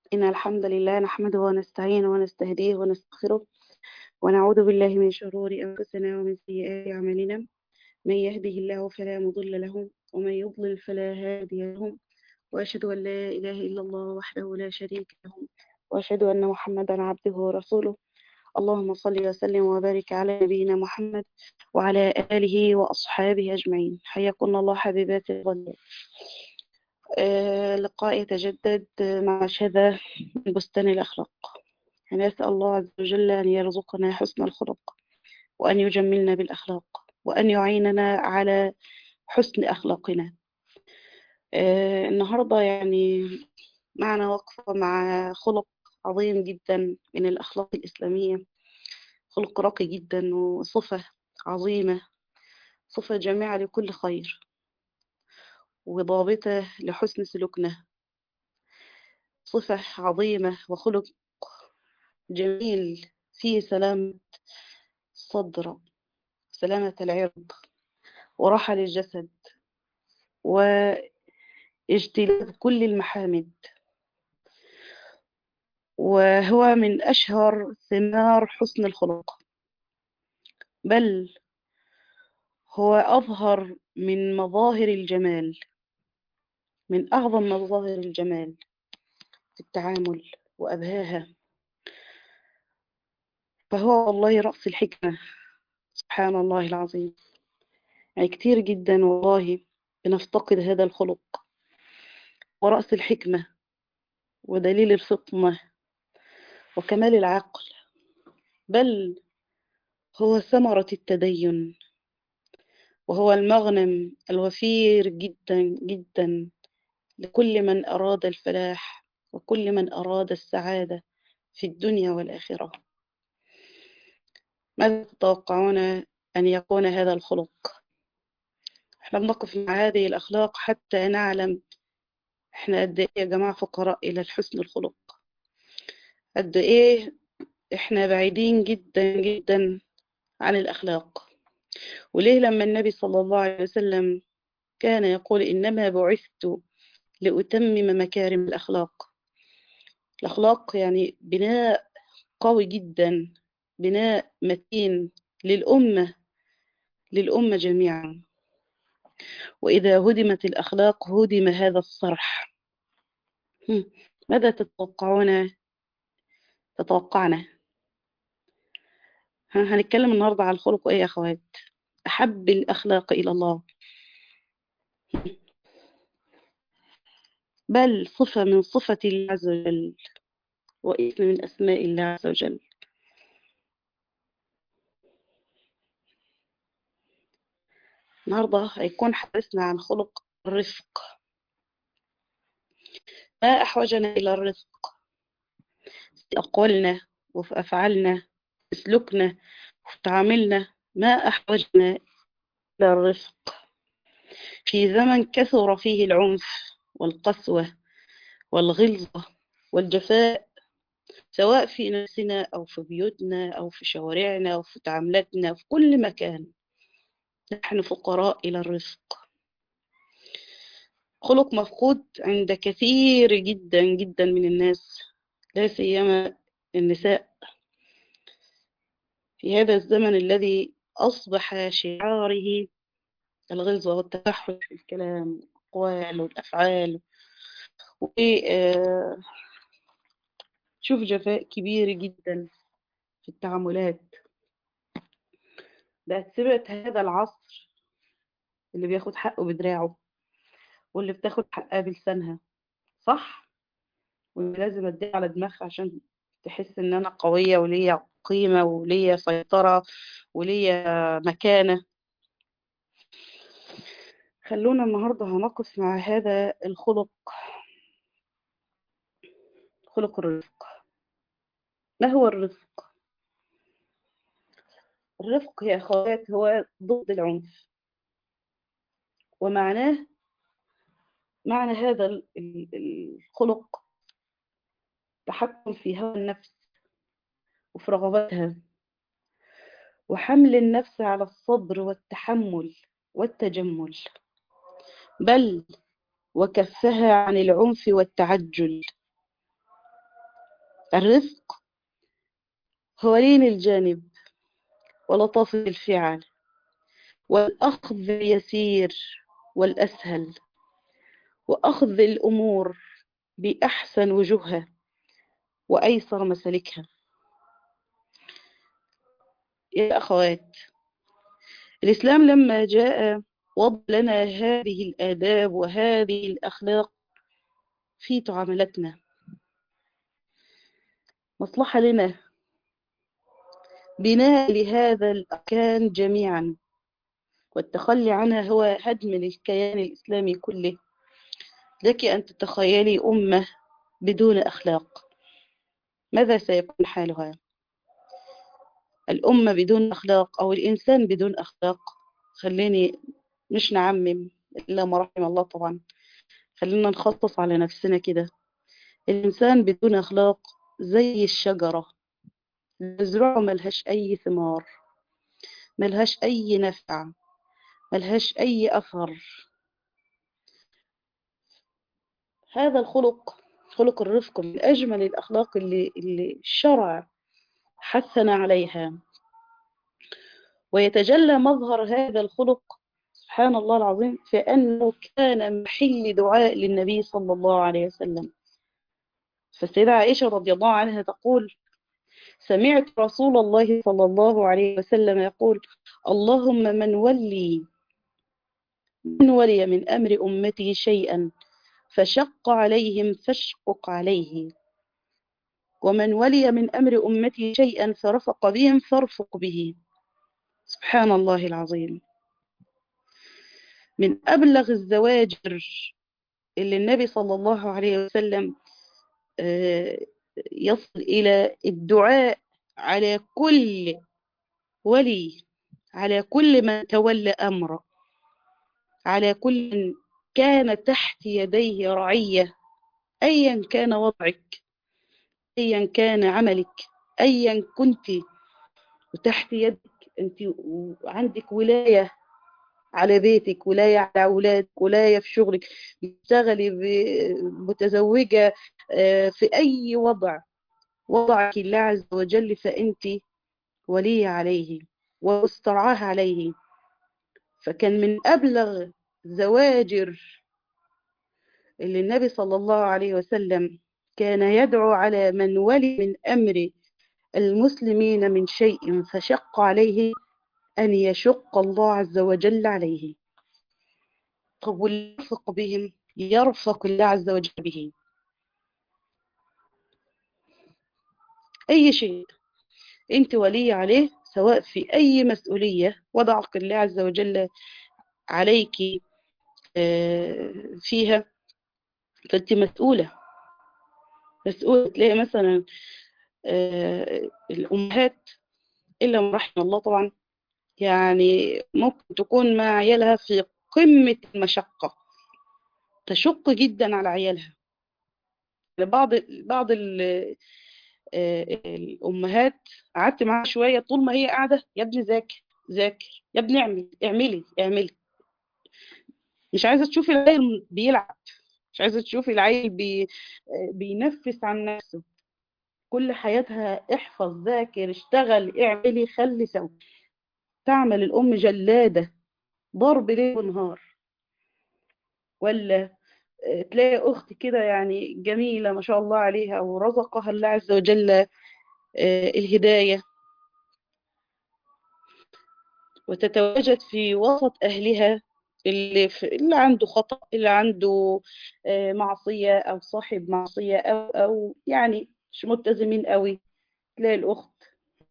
إن الحمد لله نحمده ونستعينه ونستهديه ونستغفره ونعوذ بالله من شرور أنفسنا ومن سيئات أعمالنا من يهده الله فلا مضل له ومن يضلل فلا هادي له وأشهد أن لا إله إلا الله وحده لا شريك له وأشهد أن محمدا عبده ورسوله اللهم صل وسلم وبارك على نبينا محمد وعلى آله وأصحابه أجمعين حياكم الله حبيباتي الغاليات آه لقاء يتجدد مع شذا من بستان الأخلاق نسأل الله عز وجل أن يرزقنا حسن الخلق وأن يجملنا بالأخلاق وأن يعيننا على حسن أخلاقنا آه النهاردة يعني معنا وقفة مع خلق عظيم جدا من الأخلاق الإسلامية خلق راقي جدا وصفة عظيمة صفة جامعة لكل خير وضابطة لحسن سلوكنا صفة عظيمة وخلق جميل فيه سلامة الصدر سلامة العرض وراحة للجسد واجتلاب كل المحامد وهو من أشهر ثمار حسن الخلق بل هو أظهر من مظاهر الجمال من أعظم مظاهر الجمال في التعامل وأبهاها فهو والله رأس الحكمة سبحان الله العظيم يعني كتير جدا والله بنفتقد هذا الخلق ورأس الحكمة ودليل الفطنة وكمال العقل بل هو ثمرة التدين وهو المغنم الوفير جدا جدا لكل من أراد الفلاح وكل من أراد السعادة في الدنيا والآخرة ماذا تتوقعون أن يكون هذا الخلق احنا بنقف مع هذه الأخلاق حتى نعلم احنا قد ايه يا جماعة فقراء إلى الحسن الخلق قد ايه احنا بعيدين جدا جدا عن الأخلاق وليه لما النبي صلى الله عليه وسلم كان يقول إنما بعثت لأتمم مكارم الأخلاق الأخلاق يعني بناء قوي جدا بناء متين للأمة للأمة جميعا وإذا هدمت الأخلاق هدم هذا الصرح ماذا تتوقعون تتوقعنا هنتكلم النهاردة على الخلق ايه يا اخوات احب الاخلاق الى الله بل صفة من صفة الله عز وجل واسم من اسماء الله عز وجل النهاردة هيكون حديثنا عن خلق الرفق ما أحوجنا إلى الرفق في أقوالنا وفي أفعالنا في سلوكنا وفي تعاملنا ما أحوجنا إلى الرفق في زمن كثر فيه العنف والقسوة والغلظة والجفاء سواء في نفسنا أو في بيوتنا أو في شوارعنا أو في تعاملاتنا في كل مكان نحن فقراء إلى الرفق خلق مفقود عند كثير جدا جدا من الناس لا سيما النساء في هذا الزمن الذي أصبح شعاره الغلظة والتفحش في الكلام والأقوال والأفعال شوف جفاء كبير جدا في التعاملات بقت سمعت هذا العصر اللي بياخد حقه بدراعه واللي بتاخد حقها بلسانها صح واللي لازم اديها على دماغها عشان تحس ان انا قوية وليا قيمة وليا سيطرة وليا مكانة خلونا النهاردة هنقف مع هذا الخلق خلق الرفق ما هو الرفق الرفق يا أخوات هو ضد العنف ومعناه معنى هذا الخلق تحكم في هوى النفس وفي رغباتها وحمل النفس على الصبر والتحمل والتجمل بل وكفها عن العنف والتعجل الرفق هو لين الجانب ولطافة الفعل والأخذ اليسير والأسهل وأخذ الأمور بأحسن وجوهها وأيسر مسالكها يا أخوات الإسلام لما جاء وضع لنا هذه الآداب وهذه الأخلاق في تعاملاتنا مصلحة لنا بناء لهذا الأركان جميعا والتخلي عنها هو هدم للكيان الإسلامي كله لك أن تتخيلي أمة بدون أخلاق ماذا سيكون حالها الأمة بدون أخلاق أو الإنسان بدون أخلاق خليني مش نعمم إلا ما رحم الله طبعا خلينا نخصص على نفسنا كده الإنسان بدون أخلاق زي الشجرة مزروعه ملهاش أي ثمار ملهاش أي نفع ملهاش أي أثر هذا الخلق خلق الرفق من أجمل الأخلاق اللي, اللي الشرع حثنا عليها ويتجلى مظهر هذا الخلق سبحان الله العظيم في أنه كان محل دعاء للنبي صلى الله عليه وسلم فالسيدة عائشة رضي الله عنها تقول سمعت رسول الله صلى الله عليه وسلم يقول اللهم من ولي من ولي من أمر أمتي شيئا فشق عليهم فاشقق عليه ومن ولي من أمر أمتي شيئا فرفق بهم فارفق به سبحان الله العظيم من أبلغ الزواجر اللي النبي صلى الله عليه وسلم يصل إلى الدعاء على كل ولي على كل من تولى أمره على كل من كان تحت يديه رعية أيا كان وضعك أيا كان عملك أيا كنت وتحت يدك أنت عندك ولاية على بيتك ولاية على أولادك ولاية في شغلك بتشتغلي متزوجة في أي وضع وضعك الله عز وجل فأنت ولية عليه واسترعاه عليه فكان من أبلغ زواجر اللي النبي صلى الله عليه وسلم كان يدعو على من ولي من أمر المسلمين من شيء فشق عليه أن يشق الله عز وجل عليه طب والرفق بهم يرفق الله عز وجل به أي شيء أنت ولي عليه سواء في أي مسؤولية وضعك الله عز وجل عليك فيها فأنت مسؤولة مسؤولة تلاقي مثلا الأمهات إلا من رحم الله طبعا يعني ممكن تكون مع عيالها في قمة المشقة تشق جدا على عيالها بعض بعض الأمهات قعدت معاها شوية طول ما هي قاعدة يا ابني ذاكر ذاكر يا ابني اعمل اعملي اعملي مش عايزة تشوفي العيل بيلعب مش عايزة تشوفي العيل بي بينفس عن نفسه كل حياتها احفظ ذاكر اشتغل اعملي خلي سوي تعمل الأم جلادة ضرب ليل ونهار ولا تلاقي أخت كده يعني جميلة ما شاء الله عليها ورزقها الله عز وجل الهداية وتتواجد في وسط أهلها اللي, في اللي عنده خطأ اللي عنده معصية أو صاحب معصية أو, أو يعني مش ملتزمين قوي تلاقي الأخت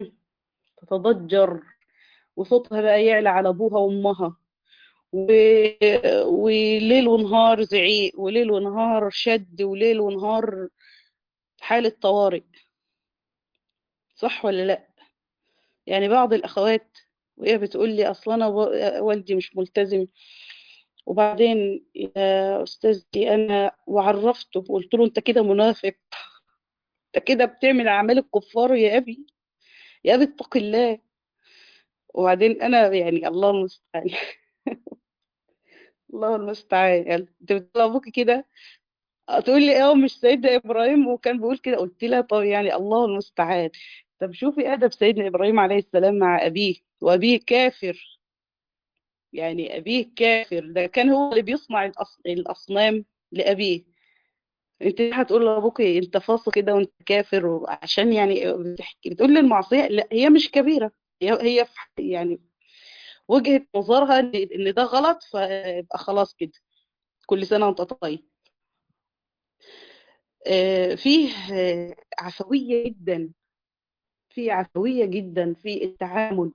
تتضجر وصوتها بقى يعلى على أبوها وأمها و... وليل ونهار زعيق وليل ونهار شد وليل ونهار حالة طوارئ صح ولا لا يعني بعض الأخوات وهي بتقول لي أصلا أنا والدي مش ملتزم وبعدين يا أستاذتي أنا وعرفته وقلت له أنت كده منافق أنت كده بتعمل أعمال الكفار يا أبي يا أبي اتق الله وبعدين أنا يعني الله المستعان الله المستعان يعني انت بتقول ابوك كده تقول لي اه مش سيدنا ابراهيم وكان بيقول كده قلت لها طب يعني الله المستعان طب شوفي ادب سيدنا ابراهيم عليه السلام مع ابيه وابيه كافر يعني ابيه كافر ده كان هو اللي بيصنع الأص- الاصنام لابيه انت هتقول لابوك انت فاصل كده وانت كافر عشان يعني بتحكي بتقول لي المعصيه لا هي مش كبيره هي هي في- يعني وجهه نظرها ان إن ده غلط فيبقى خلاص كده كل سنه وانت طيب آه، فيه آه، عفويه جدا في عفويه جدا في التعامل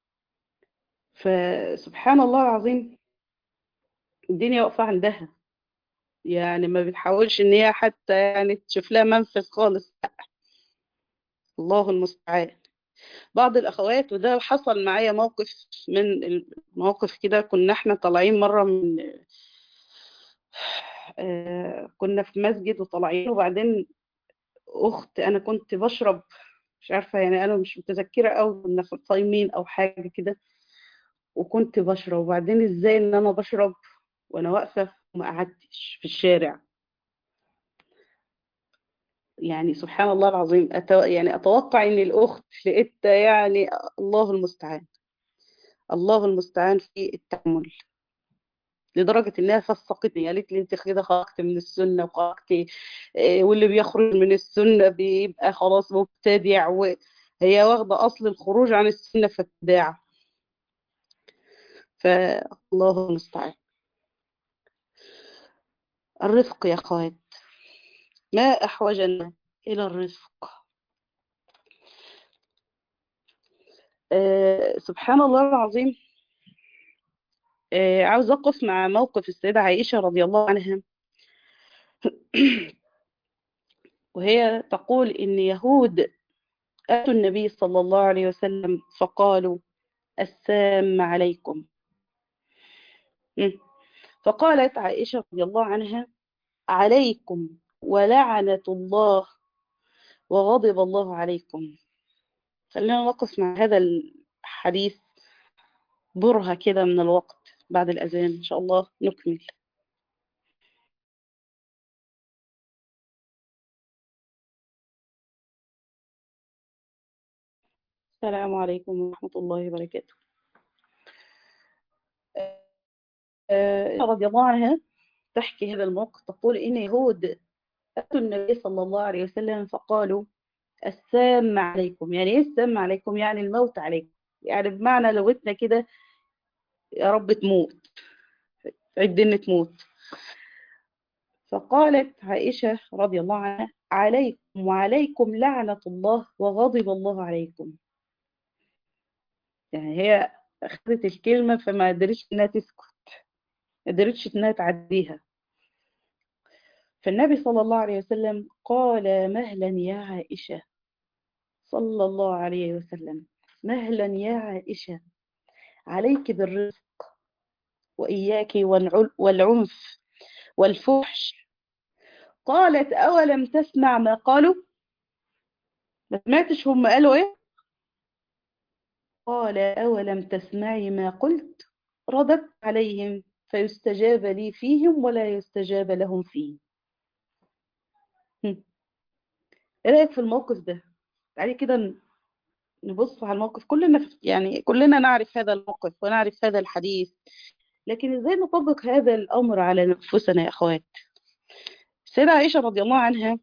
فسبحان الله العظيم الدنيا واقفه عندها يعني ما بتحاولش ان هي حتى يعني تشوف لها منفذ خالص الله المستعان بعض الأخوات وده حصل معايا موقف من المواقف كده كنا احنا طالعين مرة من آه كنا في مسجد وطالعين وبعدين أخت أنا كنت بشرب مش عارفة يعني أنا مش متذكرة أوي كنا في صايمين أو حاجة كده وكنت بشرب وبعدين إزاي إن أنا بشرب وأنا واقفة وما قعدتش في الشارع يعني سبحان الله العظيم أتو... يعني أتوقع إن الأخت لقيتها يعني الله المستعان الله المستعان في التعامل لدرجة إنها فسقتني قالت لي أنت كده خرجت من السنة وخرجتي إيه، واللي بيخرج من السنة بيبقى خلاص مبتدع وهي واخدة أصل الخروج عن السنة في ابتداع فالله المستعان الرفق يا أخوات ما أحوجنا إلى الرفق آه سبحان الله العظيم آه عاوز أقف مع موقف السيدة عائشة رضي الله عنها وهي تقول إن يهود أتوا النبي صلى الله عليه وسلم فقالوا السام عليكم م. فقالت عائشة رضي الله عنها عليكم ولعنة الله وغضب الله عليكم خلينا نوقف مع هذا الحديث برهة كده من الوقت بعد الأذان إن شاء الله نكمل السلام عليكم ورحمة الله وبركاته آه، رضي الله عنها تحكي هذا الموقف تقول إن يهود أتوا النبي صلى الله عليه وسلم فقالوا السام عليكم يعني إيه السام عليكم يعني الموت عليكم يعني بمعنى لغتنا كده يا رب تموت عدنا تموت فقالت عائشة رضي الله عنها عليكم وعليكم لعنة الله وغضب الله عليكم يعني هي أخذت الكلمة فما قدرتش إنها تسكت ما قدرتش إنها تعديها فالنبي صلى الله عليه وسلم قال مهلا يا عائشة صلى الله عليه وسلم مهلا يا عائشة عليك بالرزق وإياك والعنف والفحش قالت أولم تسمع ما قالوا ما سمعتش هم قالوا إيه قال أولم تسمعي ما قلت ردت عليهم فيستجاب لي فيهم ولا يستجاب لهم فيه ايه رأيك في الموقف ده تعالي كده نبص على الموقف كلنا يعني كلنا نعرف هذا الموقف ونعرف هذا الحديث لكن ازاي نطبق هذا الأمر على نفوسنا يا أخوات السيدة عائشة رضي الله عنها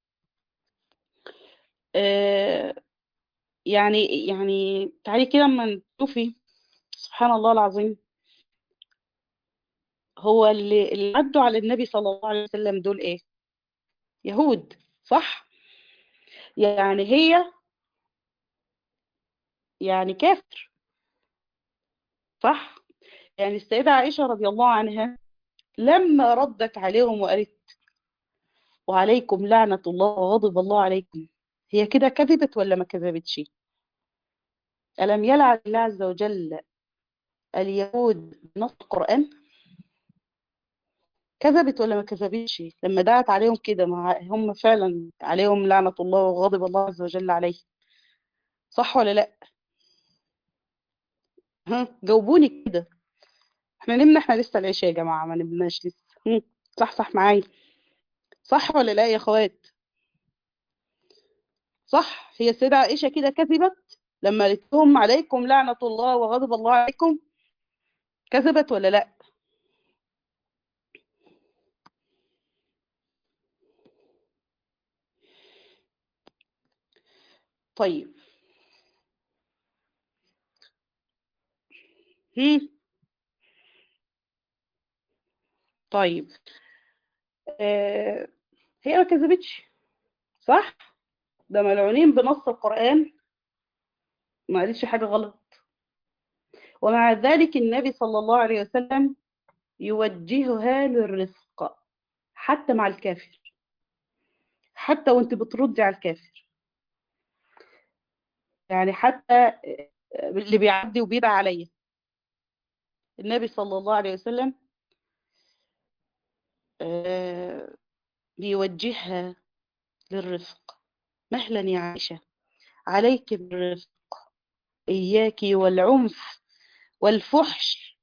آه يعني يعني تعالي كده اما تشوفي سبحان الله العظيم هو اللي, اللي عدوا على النبي صلى الله عليه وسلم دول ايه يهود صح يعني هي يعني كافر صح يعني السيدة عائشة رضي الله عنها لما ردت عليهم وقالت وعليكم لعنة الله وغضب الله عليكم هي كده كذبت ولا ما كذبتش ألم يلعن الله عز وجل اليهود بنص القرآن كذبت ولا ما كذبتش لما دعت عليهم كده ما هم فعلا عليهم لعنة الله وغضب الله عز وجل عليه صح ولا لا ها جاوبوني كده احنا نمنا احنا لسه العشاء يا جماعة ما نمناش لسه صح صح معايا صح ولا لا يا اخوات صح هي السيدة عائشة كده كذبت لما قالت لهم عليكم لعنة الله وغضب الله عليكم كذبت ولا لا طيب هم. طيب آه هي ما كذبتش صح ده ملعونين بنص القرآن ما قالتش حاجة غلط ومع ذلك النبي صلى الله عليه وسلم يوجهها للرزق حتى مع الكافر حتى وانت بتردي على الكافر يعني حتى اللي بيعدي وبيدعى عليا النبي صلى الله عليه وسلم بيوجهها للرفق مهلا يا عائشة عليك بالرفق إياك والعنف والفحش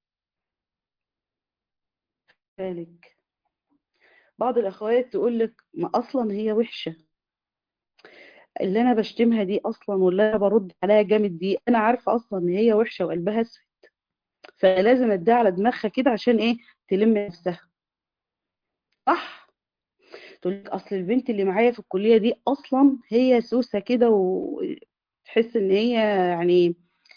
ذلك بعض الأخوات تقول لك ما أصلا هي وحشة اللي أنا بشتمها دي أصلا واللي أنا برد عليها جامد دي أنا عارفة أصلا إن هي وحشة وقلبها أسود فلازم أديها على دماغها كده عشان إيه تلم نفسها صح تقول لك أصل البنت اللي معايا في الكلية دي أصلا هي سوسة كده وتحس إن هي يعني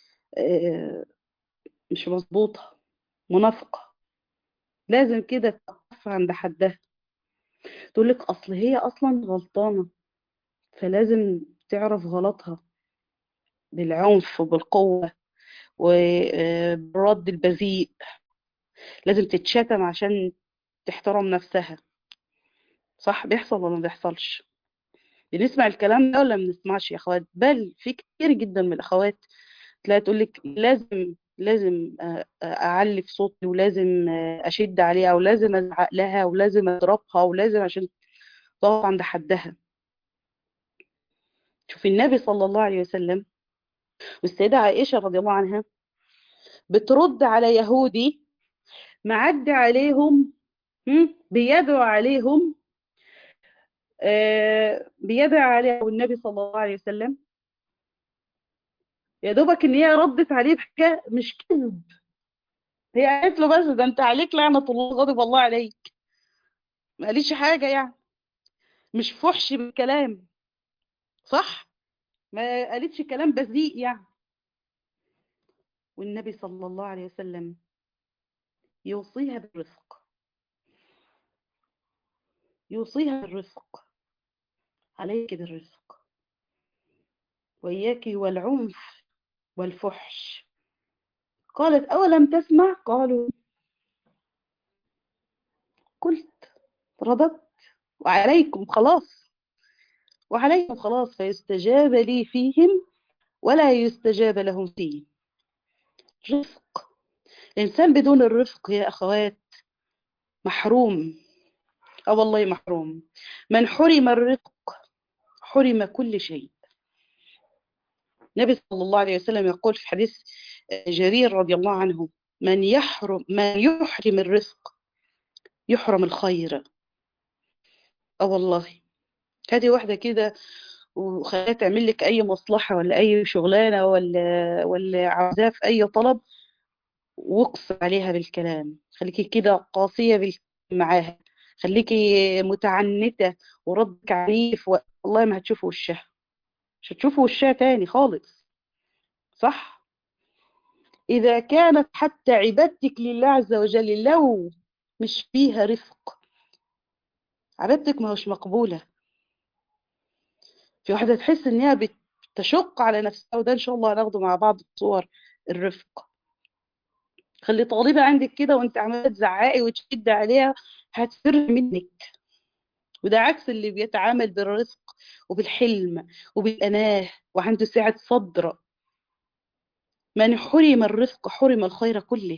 مش مظبوطة منافقة لازم كده تقف عند حدها تقول لك أصل هي أصلا غلطانة فلازم تعرف غلطها بالعنف وبالقوة وبالرد البذيء لازم تتشتم عشان تحترم نفسها صح بيحصل ولا ما بيحصلش بنسمع الكلام ده ولا ما بنسمعش يا اخوات بل في كتير جدا من الاخوات تلاقي تقول لك لازم لازم اعلي في صوتي ولازم اشد عليها ولازم ازعق لها ولازم اضربها ولازم عشان تقف عند حدها شوف النبي صلى الله عليه وسلم والسيدة عائشة رضي الله عنها بترد على يهودي معدي عليهم بيدعو عليهم بيدعو عليه النبي صلى الله عليه وسلم يا دوبك ان هي ردت عليه بحاجه مش كذب هي قالت له بس ده انت عليك لعنه الله غضب الله عليك ما قاليش حاجه يعني مش فحش بالكلام صح ما قالتش كلام بذيء يعني والنبي صلى الله عليه وسلم يوصيها بالرفق يوصيها بالرفق عليك بالرفق وإياك والعنف والفحش قالت أولم تسمع قالوا قلت رددت وعليكم خلاص وعليكم خلاص فيستجاب لي فيهم ولا يستجاب لهم فيه رفق الإنسان بدون الرفق يا أخوات محروم أه والله محروم من حرم الرفق حرم كل شيء النبي صلى الله عليه وسلم يقول في حديث جرير رضي الله عنه من يحرم من يحرم الرزق يحرم الخير اه والله هذه واحدة كده وخليها تعمل لك أي مصلحة ولا أي شغلانة ولا ولا عاوزاه في أي طلب واقص عليها بالكلام خليكي كده قاسية معاها خليكي متعنتة وردك عنيف والله ما هتشوفوا وشها مش هتشوفوا وشها تاني خالص صح إذا كانت حتى عبادتك لله عز وجل لو مش فيها رفق عبادتك ما هوش مقبولة في واحدة تحس إن هي بتشق على نفسها وده إن شاء الله هناخده مع بعض صور الرفق خلي طالبة عندك كده وانت عمالة تزعقي وتشد عليها هتفر منك وده عكس اللي بيتعامل بالرزق وبالحلم وبالأناه وعنده سعة صدر من حرم الرزق حرم الخير كله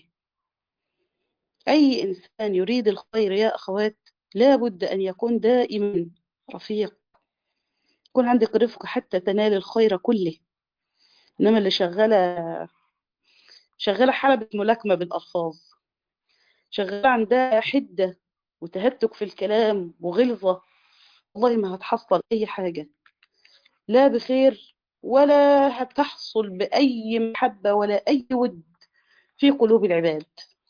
أي إنسان يريد الخير يا أخوات لا بد أن يكون دائما رفيق يكون عندك رفق حتى تنال الخير كله إنما اللي شغالة شغالة حلبة ملاكمة بالألفاظ شغالة عندها حدة وتهتك في الكلام وغلظة والله ما هتحصل أي حاجة لا بخير ولا هتحصل بأي محبة ولا أي ود في قلوب العباد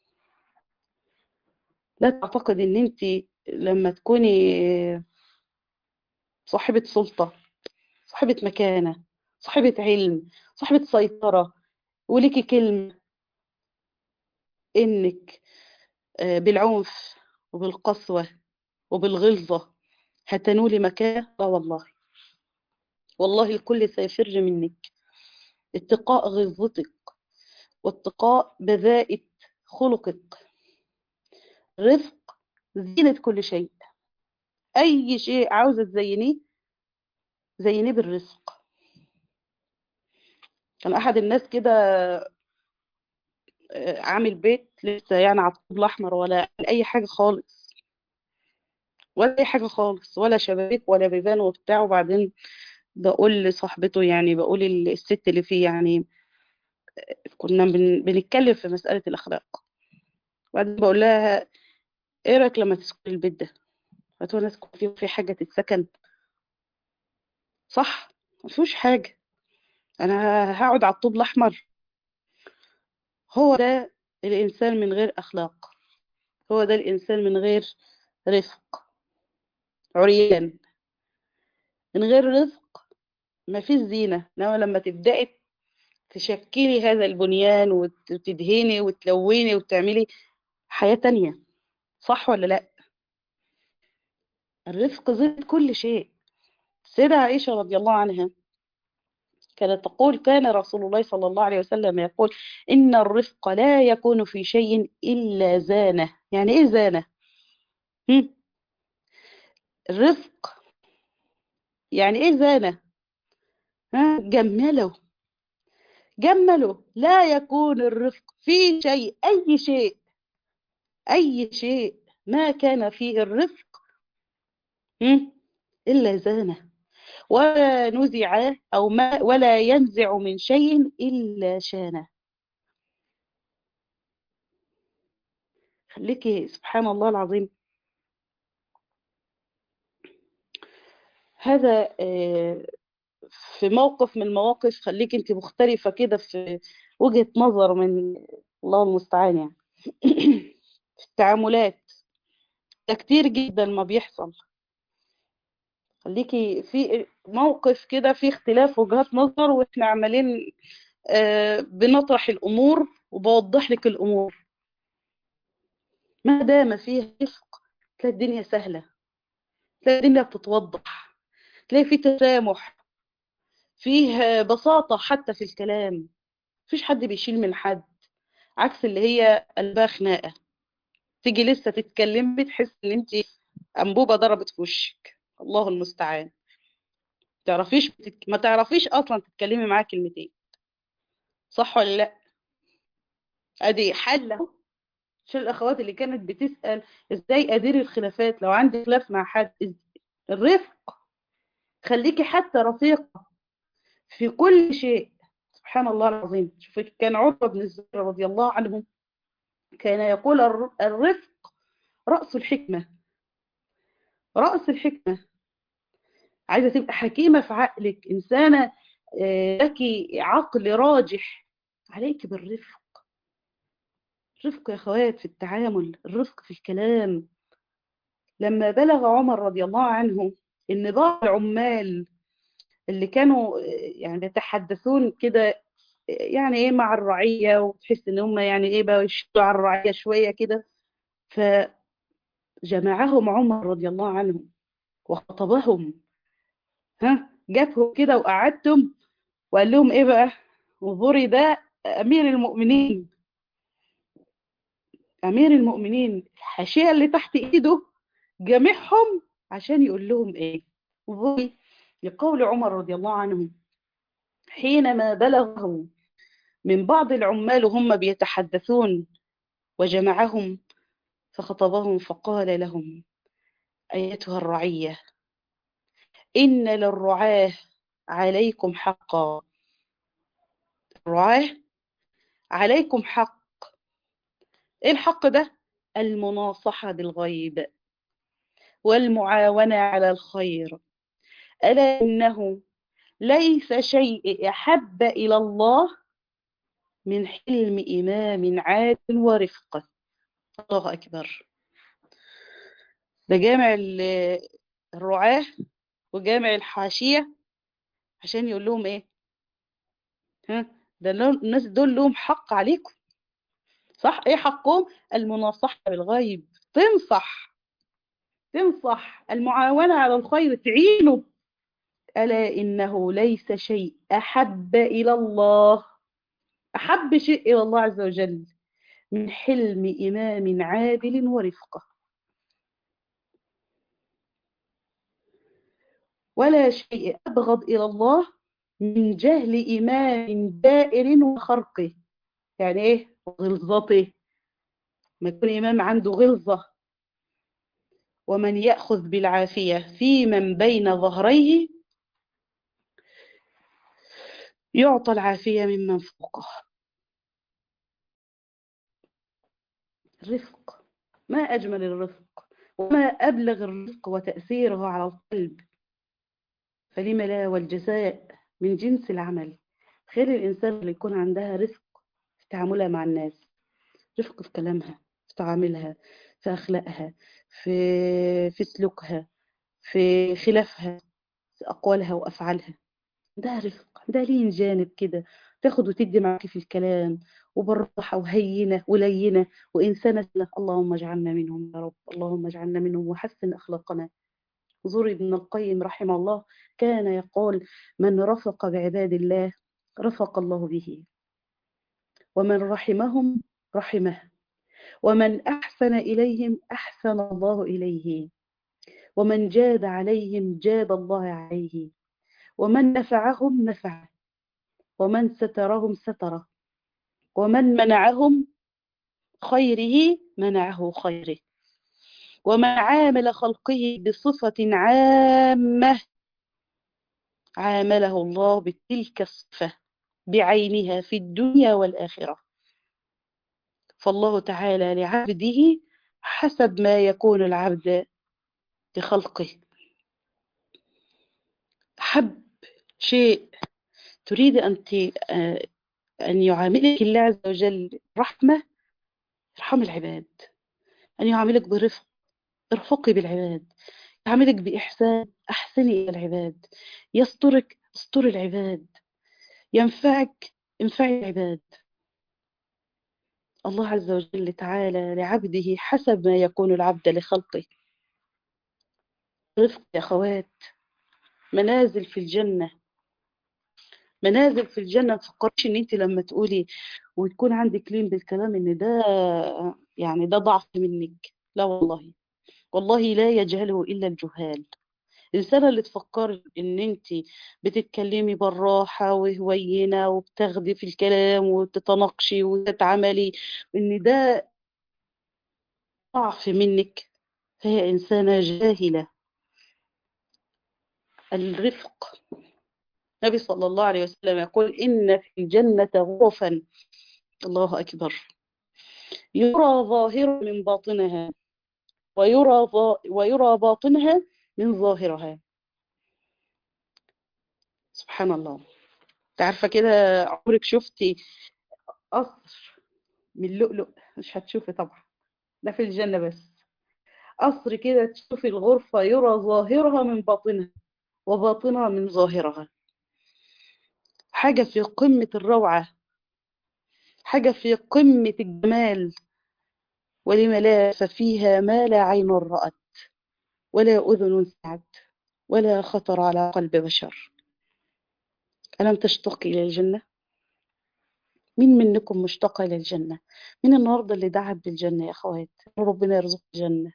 لا تعتقد ان انت لما تكوني صاحبة سلطة صاحبة مكانة صاحبة علم صاحبة سيطرة وليكي كلمة انك بالعنف وبالقسوة وبالغلظة هتنولي مكان لا والله والله الكل سيفر منك اتقاء غلظتك واتقاء بذاءة خلقك رزق زينة كل شيء أي شيء عاوزة تزينيه زينيه بالرزق كان أحد الناس كده عامل بيت لسه يعني على الطوب الأحمر ولا أي حاجة خالص ولا أي حاجة خالص ولا شبابيك ولا بيبان وبتاع وبعدين بقول لصاحبته يعني بقول الست اللي فيه يعني كنا بن... بنتكلم في مسألة الأخلاق وبعدين بقول لها ايه رأيك لما تسكن البيت ده قالت له نسكن فيه في حاجة تتسكن صح ما فيهوش حاجة أنا هقعد على الطوب الأحمر هو ده الإنسان من غير أخلاق هو ده الإنسان من غير رفق عريان من غير رزق ما فيش زينة إنما لما تبدأي تشكلي هذا البنيان وتدهني وتلوني وتعملي حياة تانية صح ولا لا الرفق زيد كل شيء السيدة عائشة رضي الله عنها كانت تقول كان رسول الله صلى الله عليه وسلم يقول إن الرفق لا يكون في شيء إلا زانه يعني إيه زانه هم؟ الرفق يعني إيه زانه ها جمله جمله لا يكون الرفق في شيء أي شيء أي شيء ما كان فيه الرفق إلا زانه ولا نزع أو ما ولا ينزع من شيء إلا شانه خليكي سبحان الله العظيم هذا في موقف من المواقف خليك انت مختلفة كده في وجهة نظر من الله المستعان يعني في التعاملات ده كتير جدا ما بيحصل خليكي في موقف كده في اختلاف وجهات نظر واحنا عمالين آه بنطرح الامور وبوضح لك الامور ما دام فيه رفق تلاقي الدنيا سهله تلاقي الدنيا بتتوضح تلاقي في تسامح فيه بساطه حتى في الكلام مفيش حد بيشيل من حد عكس اللي هي قلبها خناقه تيجي لسه تتكلمي تحس ان انت انبوبه ضربت في وشك الله المستعان تعرفيش بتك... ما تعرفيش اصلا تتكلمي معاه كلمتين صح ولا لا ادي حل اهو عشان الاخوات اللي كانت بتسال ازاي ادير الخلافات لو عندي خلاف مع حد الرفق خليكي حتى رفيقه في كل شيء سبحان الله العظيم شوفي كان عروه بن الزبير رضي الله عنه كان يقول الرفق راس الحكمه رأس الحكمة عايزة تبقى حكيمة في عقلك إنسانة لك عقل راجح عليك بالرفق الرفق يا أخوات في التعامل الرفق في الكلام لما بلغ عمر رضي الله عنه إن بعض العمال اللي كانوا يعني يتحدثون كده يعني ايه مع الرعية وتحس ان هم يعني ايه بقى يشتوا على الرعية شوية كده ف جمعهم عمر رضي الله عنه وخطبهم ها جابهم كده وقعدتم وقال لهم ايه بقى انظري ده امير المؤمنين امير المؤمنين الحاشيه اللي تحت ايده جمعهم عشان يقول لهم ايه انظري لقول عمر رضي الله عنه حينما بلغه من بعض العمال هم بيتحدثون وجمعهم فخطبهم فقال لهم أيتها الرعية إن للرعاة عليكم حقا الرعاة عليكم حق إيه الحق ده؟ المناصحة بالغيب والمعاونة على الخير ألا إنه ليس شيء أحب إلى الله من حلم إمام عادل ورفقة الله أكبر ده جامع ال- الرعاة وجامع الحاشية عشان يقول لهم إيه ها ده لو- الناس دول لهم حق عليكم صح إيه حقهم المناصحة بالغيب تنصح تنصح المعاونة على الخير تعينه ألا إنه ليس شيء أحب إلى الله أحب شيء إلى الله عز وجل من حلم إمام عادل ورفقة ولا شيء أبغض إلى الله من جهل إمام دائر وخرقه يعني إيه غلظته ما يكون إمام عنده غلظة ومن يأخذ بالعافية في من بين ظهريه يعطى العافية ممن فوقه الرفق ما أجمل الرفق وما أبلغ الرفق وتأثيره على القلب فلم لا والجزاء من جنس العمل خير الإنسان اللي يكون عندها رفق في تعاملها مع الناس رفق في كلامها في تعاملها في أخلاقها في في سلوكها في خلافها في أقوالها وأفعالها ده رفق ده لين جانب كده تاخد وتدي معاكي في الكلام وبالراحة وهينة ولينة وإنسانة سنة اللهم اجعلنا منهم يا رب اللهم اجعلنا منهم وحسن أخلاقنا زور ابن القيم رحمه الله كان يقول من رفق بعباد الله رفق الله به ومن رحمهم رحمه ومن أحسن إليهم أحسن الله إليه ومن جاد عليهم جاد الله عليه ومن نفعهم نفعه ومن سترهم ستره ومن منعهم خيره منعه خيره ومن عامل خلقه بصفة عامة عامله الله بتلك الصفة بعينها في الدنيا والآخرة فالله تعالى لعبده حسب ما يكون العبد لخلقه حب شيء تريد أن أن يعاملك الله عز وجل رحمة ارحم العباد أن يعاملك برفق ارفقي بالعباد يعاملك بإحسان أحسني إلى العباد يسترك استر العباد ينفعك انفعي العباد الله عز وجل تعالى لعبده حسب ما يكون العبد لخلقه رفق يا أخوات منازل في الجنة منازل في الجنة ما تفكرش ان انت لما تقولي وتكون عندك لين بالكلام ان ده يعني ده ضعف منك لا والله والله لا يجهله الا الجهال الإنسانة اللي تفكر إن أنت بتتكلمي بالراحة وهوينة وبتاخدي في الكلام وتتناقشي وتتعملي إن ده ضعف منك فهي إنسانة جاهلة الرفق النبي صلى الله عليه وسلم يقول إن في الجنة غرفا الله أكبر يرى ظاهر من باطنها ويرى, ويرى باطنها من ظاهرها سبحان الله تعرفة كده عمرك شفتي قصر من لؤلؤ مش هتشوفي طبعا ده في الجنة بس قصر كده تشوفي الغرفة يرى ظاهرها من باطنها وباطنها من ظاهرها حاجة في قمة الروعة حاجة في قمة الجمال ولم لا ففيها ما لا عين رأت ولا أذن سمعت ولا خطر على قلب بشر ألم تشتق إلى الجنة؟ مين منكم مشتاق إلى الجنة؟ مين النهاردة اللي دعت بالجنة يا أخوات؟ ربنا يرزق الجنة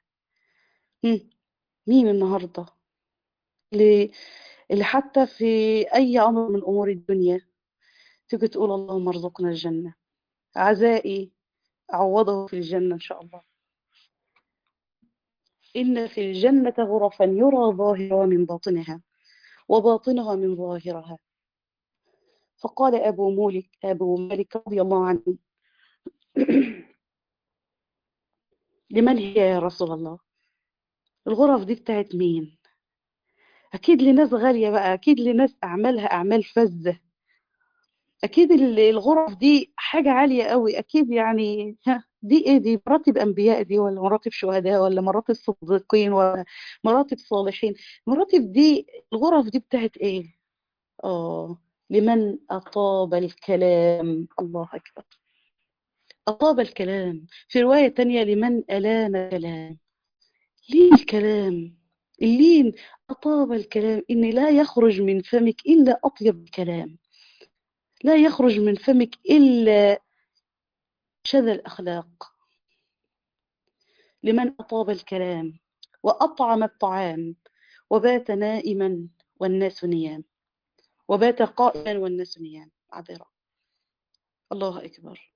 مين النهاردة اللي, اللي حتى في أي أمر من أمور الدنيا تيجي تقول اللهم ارزقنا الجنة عزائي أعوضه في الجنة إن شاء الله إن في الجنة غرفا يرى ظاهرها من باطنها وباطنها من ظاهرها فقال أبو مالك أبو مالك رضي الله عنه لمن هي يا رسول الله الغرف دي بتاعت مين أكيد لناس غالية بقى أكيد لناس أعمالها أعمال فذة أكيد ال- الغرف دي حاجة عالية قوي أكيد يعني ها دي إيه دي مراتب أنبياء دي ولا مراتب شهداء ولا مراتب صديقين ولا مراتب صالحين مراتب دي الغرف دي بتاعت إيه آه لمن أطاب الكلام الله أكبر أطاب الكلام في رواية تانية لمن ألان الكلام لين الكلام اللين أطاب الكلام إن لا يخرج من فمك إلا أطيب كلام لا يخرج من فمك إلا شذ الأخلاق لمن أطاب الكلام وأطعم الطعام وبات نائما والناس نيام وبات قائما والناس نيام عذرا الله أكبر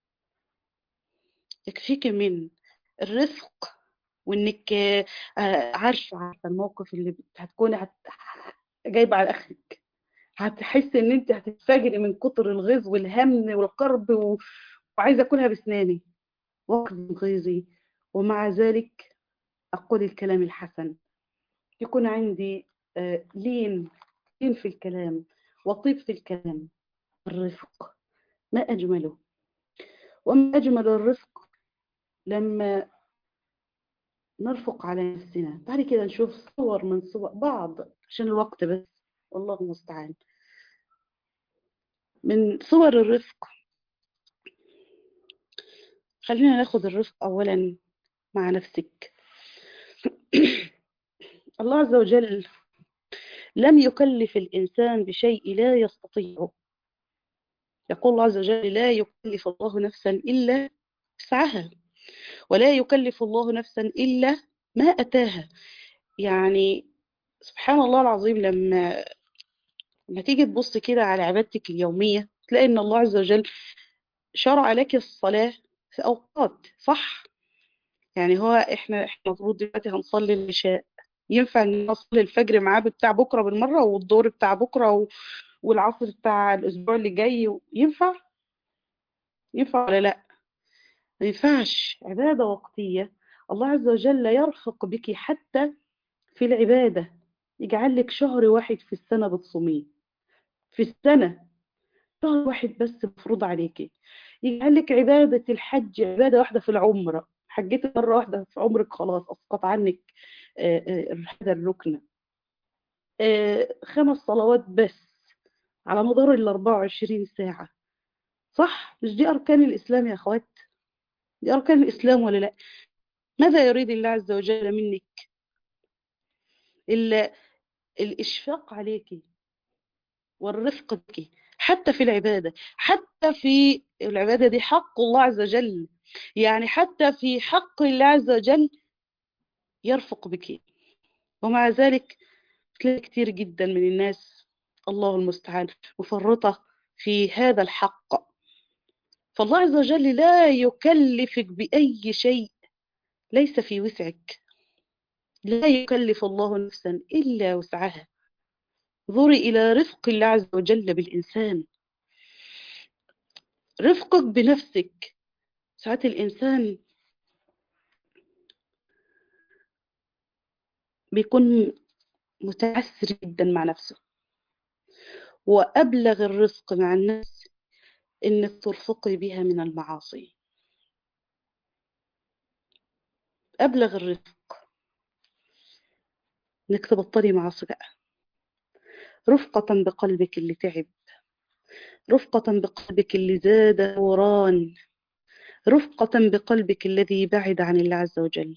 يكفيك من الرفق وإنك آه، عارفة عارفة الموقف اللي بت- هتكوني هت... جايبة على آخرك هتحسي إن أنت هتتفجري من كتر الغيظ والهم والكرب و... وعايزة أكلها بسناني واخذ غيظي ومع ذلك أقول الكلام الحسن يكون عندي آه، لين لين في الكلام وطيب في الكلام الرفق ما أجمله وما أجمل الرفق لما نرفق على نفسنا تعالي كده نشوف صور من صور بعض عشان الوقت بس والله المستعان من صور الرفق خلينا ناخد الرفق أولا مع نفسك الله عز وجل لم يكلف الإنسان بشيء لا يستطيعه يقول الله عز وجل لا يكلف الله نفسا إلا وسعها ولا يكلف الله نفسا إلا ما أتاها يعني سبحان الله العظيم لما لما تيجي تبص كده على عبادتك اليومية تلاقي إن الله عز وجل شرع لك الصلاة في أوقات صح يعني هو إحنا إحنا المفروض دلوقتي هنصلي العشاء ينفع إن نصلي الفجر معاه بتاع بكرة بالمرة والظهر بتاع بكرة و... والعصر بتاع الأسبوع اللي جاي ينفع ينفع ولا لأ ما ينفعش عبادة وقتية الله عز وجل يرفق بك حتى في العبادة يجعل لك شهر واحد في السنة بتصوميه في السنة شهر واحد بس مفروض عليكي يجعل لك عبادة الحج عبادة واحدة في العمرة حجيت مرة واحدة في عمرك خلاص أسقط عنك آه، آه، هذا الركن آه، خمس صلوات بس على مدار ال 24 ساعة صح مش دي أركان الإسلام يا أخوات دي أركان الإسلام ولا لا ماذا يريد الله عز وجل منك إلا الإشفاق عليك والرفق بك حتى في العبادة حتى في العبادة دي حق الله عز وجل يعني حتى في حق الله عز وجل يرفق بك ومع ذلك تلاقي كتير جدا من الناس الله المستعان مفرطة في هذا الحق فالله عز وجل لا يكلفك بأي شيء ليس في وسعك لا يكلف الله نفسا إلا وسعها انظري إلى رفق الله عز وجل بالإنسان رفقك بنفسك ساعات الإنسان بيكون متعسر جدا مع نفسه وأبلغ الرفق مع النفس إنك ترفقي بها من المعاصي أبلغ الرفق إنك تبطلي معاصي بقى رفقة بقلبك اللي تعب رفقة بقلبك اللي زاد وران رفقة بقلبك الذي بعد عن الله عز وجل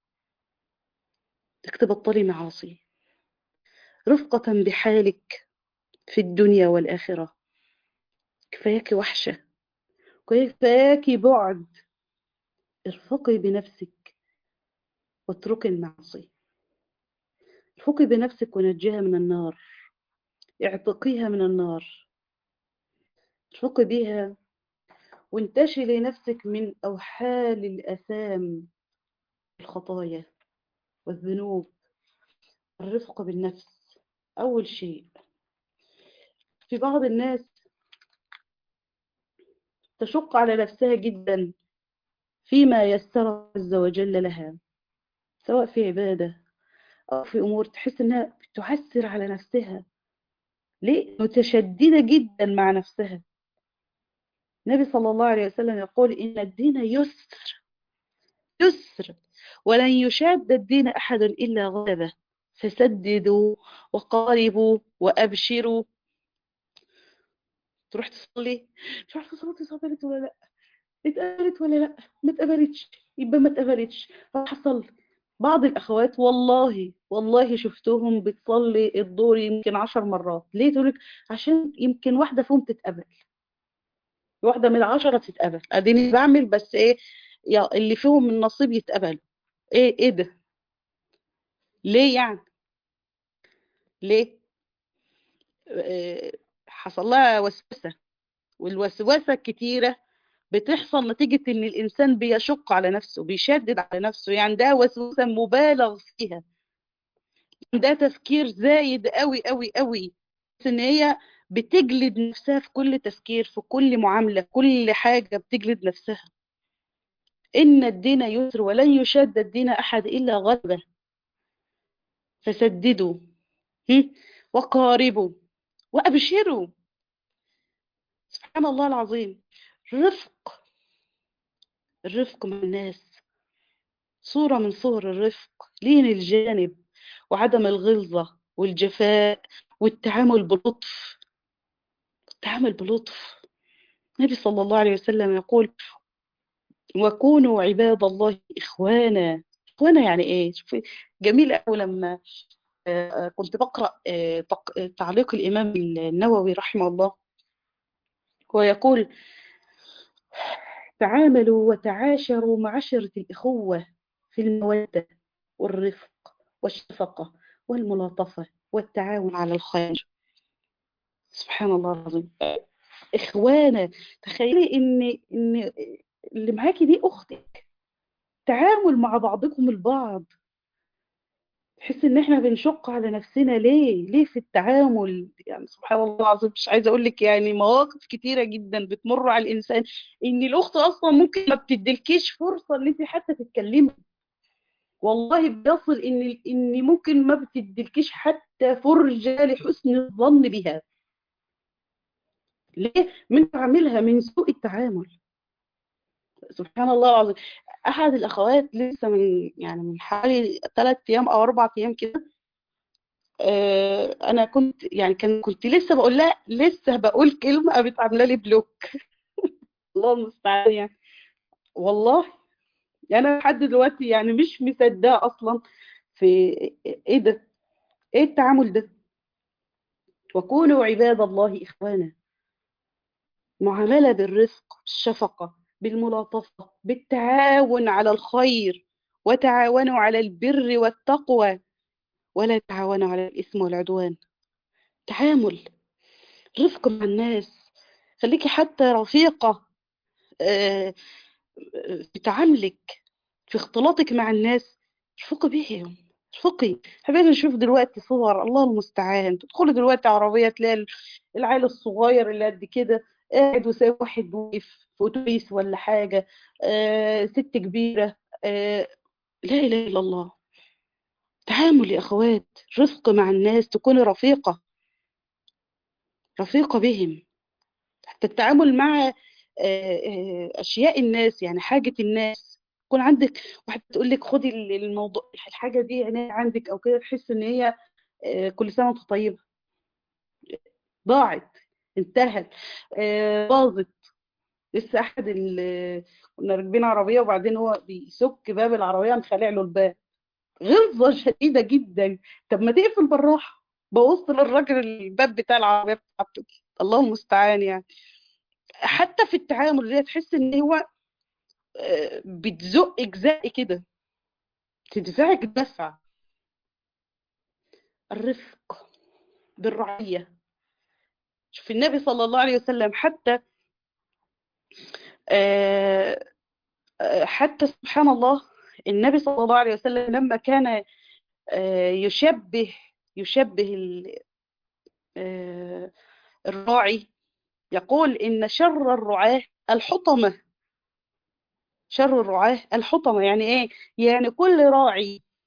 إنك تبطلي معاصي رفقة بحالك في الدنيا والآخرة كفاياك وحشة كفاياك بعد ارفقي بنفسك واتركي المعصية ارفقي بنفسك ونجيها من النار اعتقيها من النار ارفقي بها وانتشلي نفسك من أوحال الأثام الخطايا والذنوب الرفق بالنفس أول شيء في بعض الناس تشق على نفسها جدا فيما يسر عز وجل لها سواء في عبادة أو في أمور تحس إنها بتعسر على نفسها ليه؟ متشددة جدا مع نفسها النبي صلى الله عليه وسلم يقول إن الدين يسر يسر ولن يشاد الدين أحد إلا غلبه فسددوا وقاربوا وأبشروا تروح تصلي مش عارفة صلاتي اتقبلت ولا لا اتقبلت ولا لا ما اتقبلتش يبقى ما اتقبلتش راح اصلي بعض الأخوات والله والله شفتهم بتصلي الدور يمكن عشر مرات ليه تقولك عشان يمكن واحدة فيهم تتقبل واحدة من العشرة تتقبل اديني بعمل بس ايه يا اللي فيهم من نصيب يتقبل ايه ايه ده ليه يعني ليه آه، حصل لها وسوسة والوسوسة الكتيرة بتحصل نتيجة ان الانسان بيشق على نفسه بيشدد على نفسه يعني ده وسوسة مبالغ فيها ده تفكير زايد قوي قوي قوي بس ان هي بتجلد نفسها في كل تفكير في كل معاملة كل حاجة بتجلد نفسها إن الدين يسر ولن يشد الدين أحد إلا غلبه فسددوا هم؟ وقاربوا وأبشروا سبحان الله العظيم رفق الرفق مع الناس صورة من صور الرفق لين الجانب وعدم الغلظة والجفاء والتعامل بلطف التعامل بلطف النبي صلى الله عليه وسلم يقول وكونوا عباد الله إخوانا إخوانا يعني إيه شوفي جميل أوي لما آه، كنت بقرأ آه، تق- تعليق الإمام النووي رحمه الله هو يقول تعاملوا وتعاشروا معشرة الإخوة في المودة والرفق والشفقة والملاطفة والتعاون على الخير سبحان الله العظيم إخوانا تخيلي إن إن اللي معاكي دي أختك تعامل مع بعضكم البعض تحس إن إحنا بنشق على نفسنا ليه؟ ليه في التعامل؟ يعني سبحان الله العظيم مش عايزة أقول لك يعني مواقف كتيرة جدا بتمر على الإنسان إن الأخت أصلا ممكن ما بتديلكيش فرصة إن أنت حتى تتكلمي والله بيصل إن إن ممكن ما بتديلكيش حتى فرجة لحسن الظن بها ليه؟ من تعاملها من سوء التعامل سبحان الله العظيم احد الاخوات لسه من يعني من حوالي ثلاث ايام او اربع ايام كده آه، انا كنت يعني كان كنت لسه بقول لها لسه بقول كلمه قامت عامله لي بلوك الله المستعان يعني والله يعني انا لحد دلوقتي يعني مش مصدقه اصلا في ايه ده ايه التعامل ده وكونوا عباد الله اخوانا معامله بالرفق بالشفقه بالملاطفه بالتعاون على الخير وتعاونوا على البر والتقوى ولا تعاونوا على الإثم والعدوان تعامل رفق مع الناس خليكي حتى رفيقة آه، آه، في تعاملك في اختلاطك مع الناس ارفقي بيهم ارفقي حبيبي نشوف دلوقتي صور الله المستعان تدخلي دلوقتي عربية تلاقي العيل الصغير اللي قد كده قاعد وسايب واحد واقف في اتوبيس ولا حاجة آه، ست كبيرة آه، لا إله إلا الله تعامل يا أخوات رفق مع الناس تكوني رفيقة رفيقة بهم حتى التعامل مع آه، آه، أشياء الناس يعني حاجة الناس يكون عندك واحد تقول لك خدي ال- الموضوع الحاجة دي عناية عندك أو كده تحس إن هي آه، كل سنة وأنت طيبة ضاعت انتهت آه، باظت لسه أحد ال- كنا راكبين عربية وبعدين هو بيسك باب العربية مخلع له الباب غلظة شديدة جدا طب ما تقفل بالراحة بوص للراجل الباب بتاع العربية بتاعته الله المستعان يعني حتى في التعامل اللي هي تحس ان هو آه، بتزقك زق كده تدفعك دفع الرفق بالرعية شوف النبي صلى الله عليه وسلم حتى آه، آه، حتى سبحان الله النبي صلى الله عليه وسلم لما كان آه، يشبه يشبه ال- آه، الراعي يقول إن شر الرعاة الحطمة شر الرعاة الحطمة يعني إيه؟ يعني كل راعي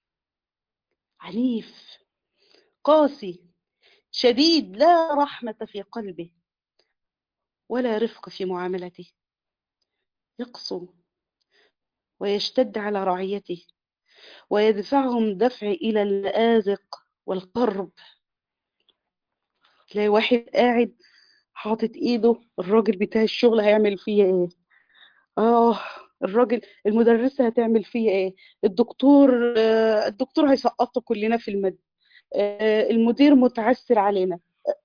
عنيف قاسي شديد لا رحمة في قلبه ولا رفق في معاملته يقسو ويشتد على رعيته ويدفعهم دفع إلى المآزق والقرب تلاقي واحد قاعد حاطط ايده الراجل بتاع الشغل هيعمل فيا ايه اه الراجل المدرسة هتعمل فيا ايه الدكتور آه الدكتور هيسقطه كلنا في المد آه المدير متعسر علينا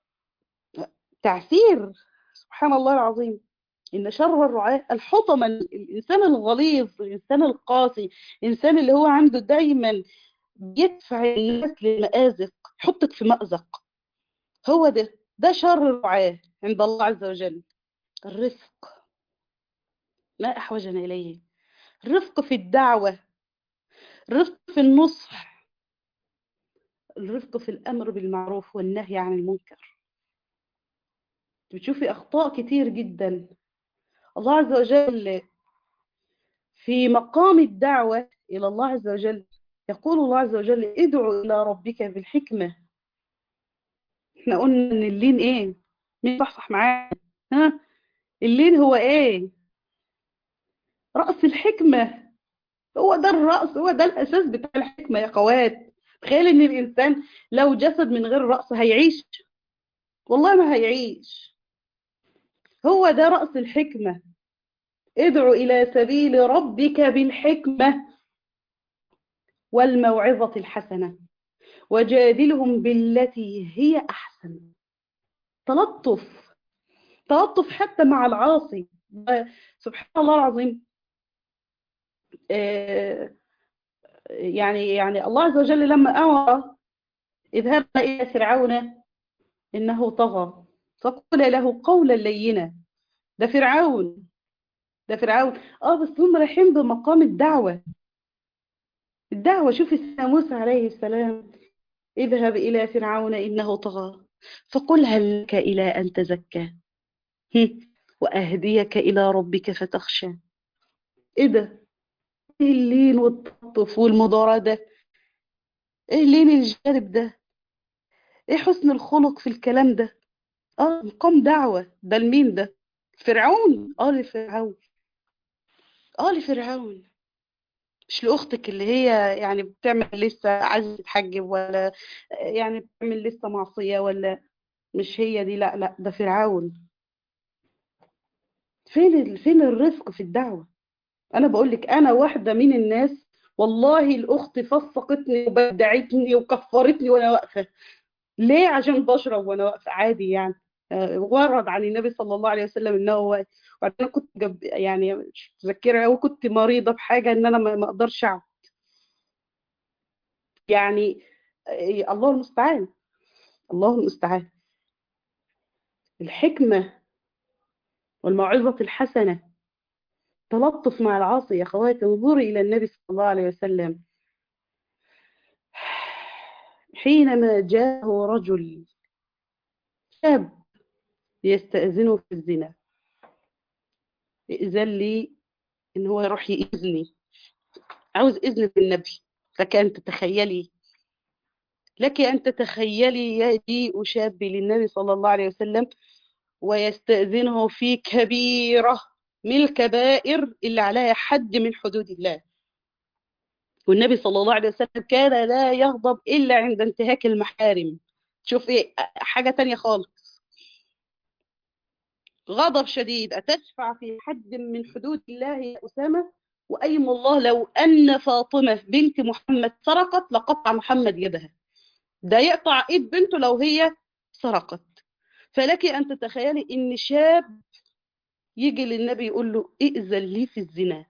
تعسير سبحان الله العظيم إن شر الرعاة الحطم الإنسان الغليظ الإنسان القاسي الإنسان اللي هو عنده دايما بيدفع الناس للمآزق يحطك في مأزق هو ده ده شر الرعاة عند الله عز وجل الرفق ما أحوجنا إليه الرفق في الدعوة الرفق في النصح الرفق في الأمر بالمعروف والنهي عن المنكر بتشوفي أخطاء كتير جدا الله عز وجل في مقام الدعوة إلى الله عز وجل يقول الله عز وجل ادعو إلى ربك بالحكمة احنا قلنا ان اللين ايه مين صحصح معايا ها اللين هو ايه رأس الحكمة هو ده الرأس هو ده الأساس بتاع الحكمة يا اخوات تخيل ان الإنسان لو جسد من غير رأس هيعيش والله ما هيعيش هو ده رأس الحكمة ادعو إلى سبيل ربك بالحكمة والموعظة الحسنة وجادلهم بالتي هي أحسن تلطف تلطف حتى مع العاصي سبحان الله العظيم يعني يعني الله عز وجل لما أمر اذهب إلى فرعون إنه طغى فقل له قولا لينا ده فرعون ده فرعون اه بس هم رايحين بمقام الدعوة الدعوة شوفي سيدنا موسى عليه السلام اذهب إلى فرعون إنه طغى فقل هل لك إلى أن تزكى وأهديك إلى ربك فتخشى إيه ده إيه اللين والتطف والمضارة ده إيه اللين الجانب ده إيه حسن الخلق في الكلام ده آه مقام دعوة ده لمين ده فرعون آه لفرعون آه لفرعون مش لأختك اللي هي يعني بتعمل لسه عايزة تتحجب ولا يعني بتعمل لسه معصية ولا مش هي دي لا لا ده فرعون فين فين الرفق في الدعوة أنا بقول لك أنا واحدة من الناس والله الأخت فسقتني وبدعتني وكفرتني وأنا واقفة ليه عشان بشرب وأنا واقفة عادي يعني ورد عن النبي صلى الله عليه وسلم انه هو وبعدين كنت جب يعني مش متذكره قوي كنت مريضه بحاجه ان انا ما اقدرش اقعد يعني الله المستعان الله المستعان الحكمه والموعظه الحسنه تلطف مع العاصي يا اخواتي انظري الى النبي صلى الله عليه وسلم حينما جاءه رجل شاب يستأذنه في الزنا إذن لي إن هو يروح يإذني عاوز إذن النبي لك أن تتخيلي لك أن تتخيلي يجيء شاب للنبي صلى الله عليه وسلم ويستأذنه في كبيرة من الكبائر اللي عليها حد من حدود الله والنبي صلى الله عليه وسلم كان لا يغضب إلا عند انتهاك المحارم شوف إيه حاجة تانية خالص غضب شديد أتشفع في حد من حدود الله يا أسامة وأيم الله لو أن فاطمة بنت محمد سرقت لقطع محمد يدها ده يقطع إيد بنته لو هي سرقت فلك أن تتخيلي إن شاب يجي للنبي يقول له ائذن لي في الزنا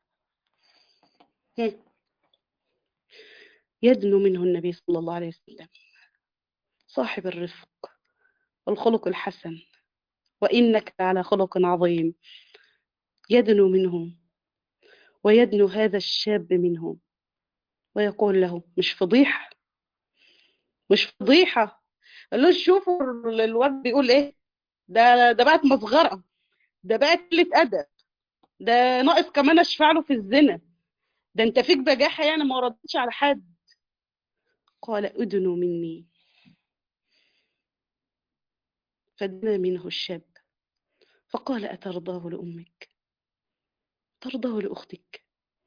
يدنو منه النبي صلى الله عليه وسلم صاحب الرفق والخلق الحسن وإنك على خلق عظيم يدنو منه ويدنو هذا الشاب منه ويقول له مش فضيحة مش فضيحة قال له شوفوا الواد بيقول ايه ده ده بقت مصغرة ده بقت قلة أدب ده ناقص كمان اشفع له في الزنا ده انت فيك بجاحة يعني ما ردتش على حد قال أدنوا مني فدنا منه الشاب فقال أترضاه لأمك ترضاه لأختك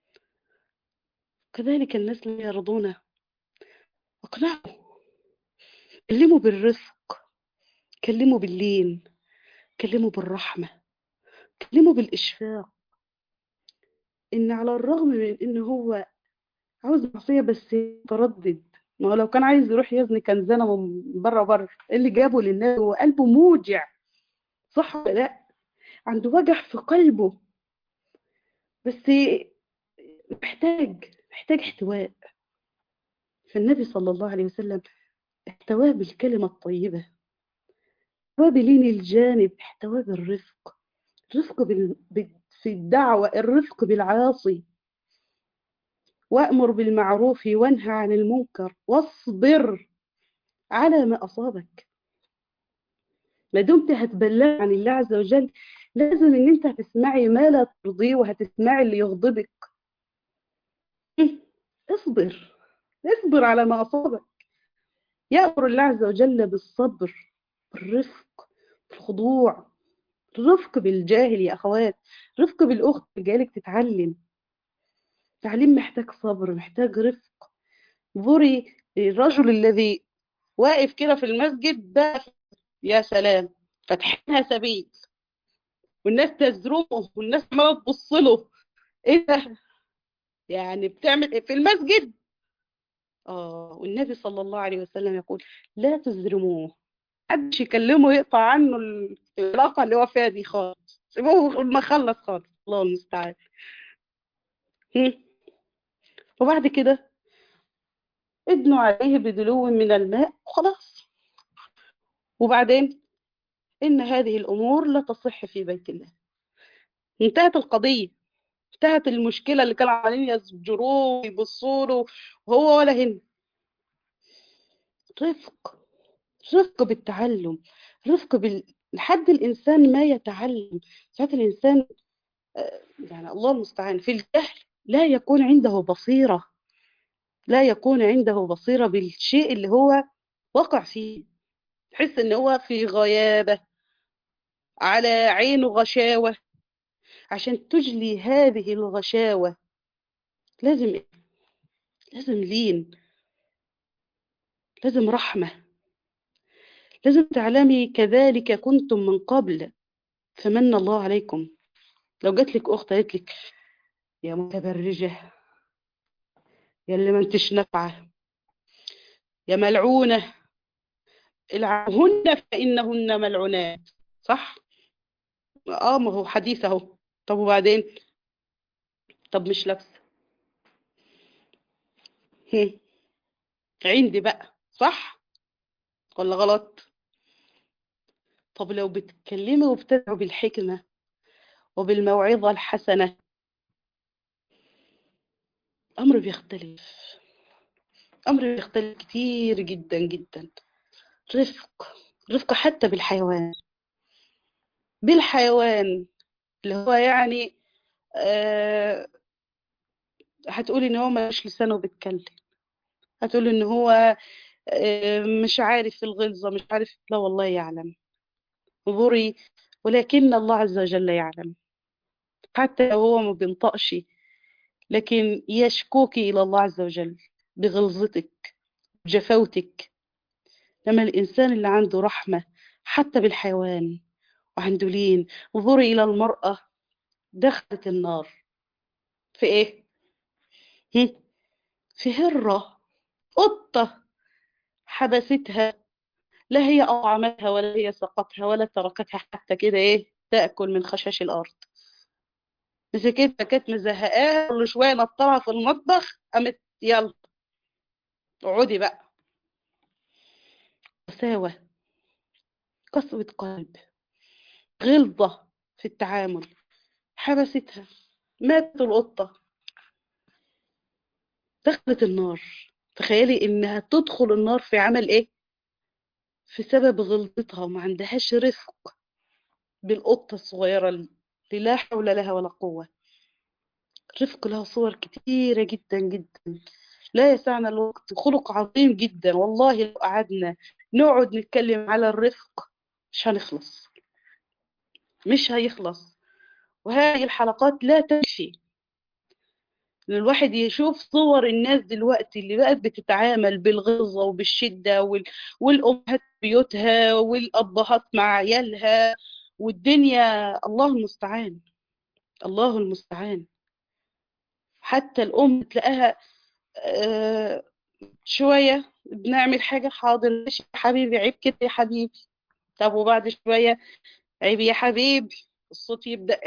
كذلك الناس لا يرضونه اقنعوا كلموا بالرفق كلموا باللين كلموا بالرحمة كلموا بالإشفاق إن على الرغم من إن هو عاوز معصية بس متردد ما هو لو كان عايز يروح يزني كان زنى من بره بره إيه اللي جابه للناس هو قلبه موجع صح ولا لا عنده وجع في قلبه بس محتاج محتاج احتواء فالنبي صلى الله عليه وسلم احتواه بالكلمة الطيبة احتواه بلين الجانب احتواه بالرفق الرفق بال... بال- في الدعوة الرفق بالعاصي وأمر بالمعروف وانهى عن المنكر واصبر على ما أصابك ما دمت هتبلغ عن الله عز وجل لازم ان انت هتسمعي ما لا ترضيه وهتسمعي اللي يغضبك اصبر اصبر على ما أصابك يأمر الله عز وجل بالصبر بالرفق بالخضوع الرفق بالجاهل يا أخوات رفق بالأخت اللي جايلك تتعلم تعليم محتاج صبر محتاج رفق انظري الرجل الذي واقف كده في المسجد ده يا سلام فاتحينها سبيل والناس تزرمه والناس عماله تبص له ايه ده يعني بتعمل ايه في المسجد اه والنبي صلى الله عليه وسلم يقول لا تزرموه محدش يكلمه يقطع عنه العلاقه اللي هو فيها دي خالص سيبوه ما خلص خالص الله المستعان هم. وبعد كده ادنوا عليه بدلو من الماء وخلاص وبعدين إن هذه الأمور لا تصح في بيت الله انتهت القضية انتهت المشكلة اللي كانوا عمالين يزجروه ويبصوا له وهو ولا هنا رفق رفق بالتعلم رفق بال... لحد الإنسان ما يتعلم ساعات الإنسان آه، يعني الله المستعان في الجهل لا يكون عنده بصيرة لا يكون عنده بصيرة بالشيء اللي هو وقع فيه تحس ان هو في غيابة على عينه غشاوة عشان تجلي هذه الغشاوة لازم إيه؟ لازم لين لازم رحمة لازم تعلمي كذلك كنتم من قبل فمن الله عليكم لو جات لك أخت قالت لك يا متبرجة يا اللي ما انتش نافعة يا ملعونة العنهن فإنهن ملعونات صح؟ اه ما هو حديث اهو طب وبعدين طب مش لابسة هم. عندي بقى صح ولا غلط طب لو بتتكلمي وبتدعو بالحكمة وبالموعظة الحسنة أمر بيختلف أمر بيختلف كتير جدا جدا رفق رفق حتى بالحيوان بالحيوان اللي هو يعني آه هتقولي ان هو مش لسانه بيتكلم هتقولي ان هو آه مش عارف الغلظة مش عارف لا والله يعلم انظري ولكن الله عز وجل يعلم حتى لو هو ما بينطقش لكن يشكوك إلى الله عز وجل بغلظتك بجفوتك لما الإنسان اللي عنده رحمة حتى بالحيوان وعنده لين انظري إلى المرأة دخلت النار في إيه؟ هم؟ في هرة قطة حبستها لا هي أطعمتها ولا هي سقتها ولا تركتها حتى كده إيه تأكل من خشاش الأرض مسكتها كانت مزهقاها كل شوية نطرها في المطبخ قامت يلا اقعدي بقى قساوة قسوة قلب غلظة في التعامل حبستها ماتت القطة دخلت النار تخيلي انها تدخل النار في عمل ايه في سبب غلطتها وما عندهاش رفق بالقطة الصغيرة اللي لا حول لها ولا قوة رفق له صور كتيرة جدا جدا لا يسعنا الوقت خلق عظيم جدا والله لو قعدنا نقعد نتكلم على الرفق مش هنخلص مش هيخلص وهذه الحلقات لا تكفي ان الواحد يشوف صور الناس دلوقتي اللي بقت بتتعامل بالغلظة وبالشدة وال... والأمهات بيوتها والأبهات مع عيالها والدنيا الله المستعان الله المستعان حتى الأم تلاقيها آه شوية بنعمل حاجة حاضر ماشي يا حبيبي عيب كده يا حبيبي طب وبعد شوية عيب يا حبيبي الصوت يبدأ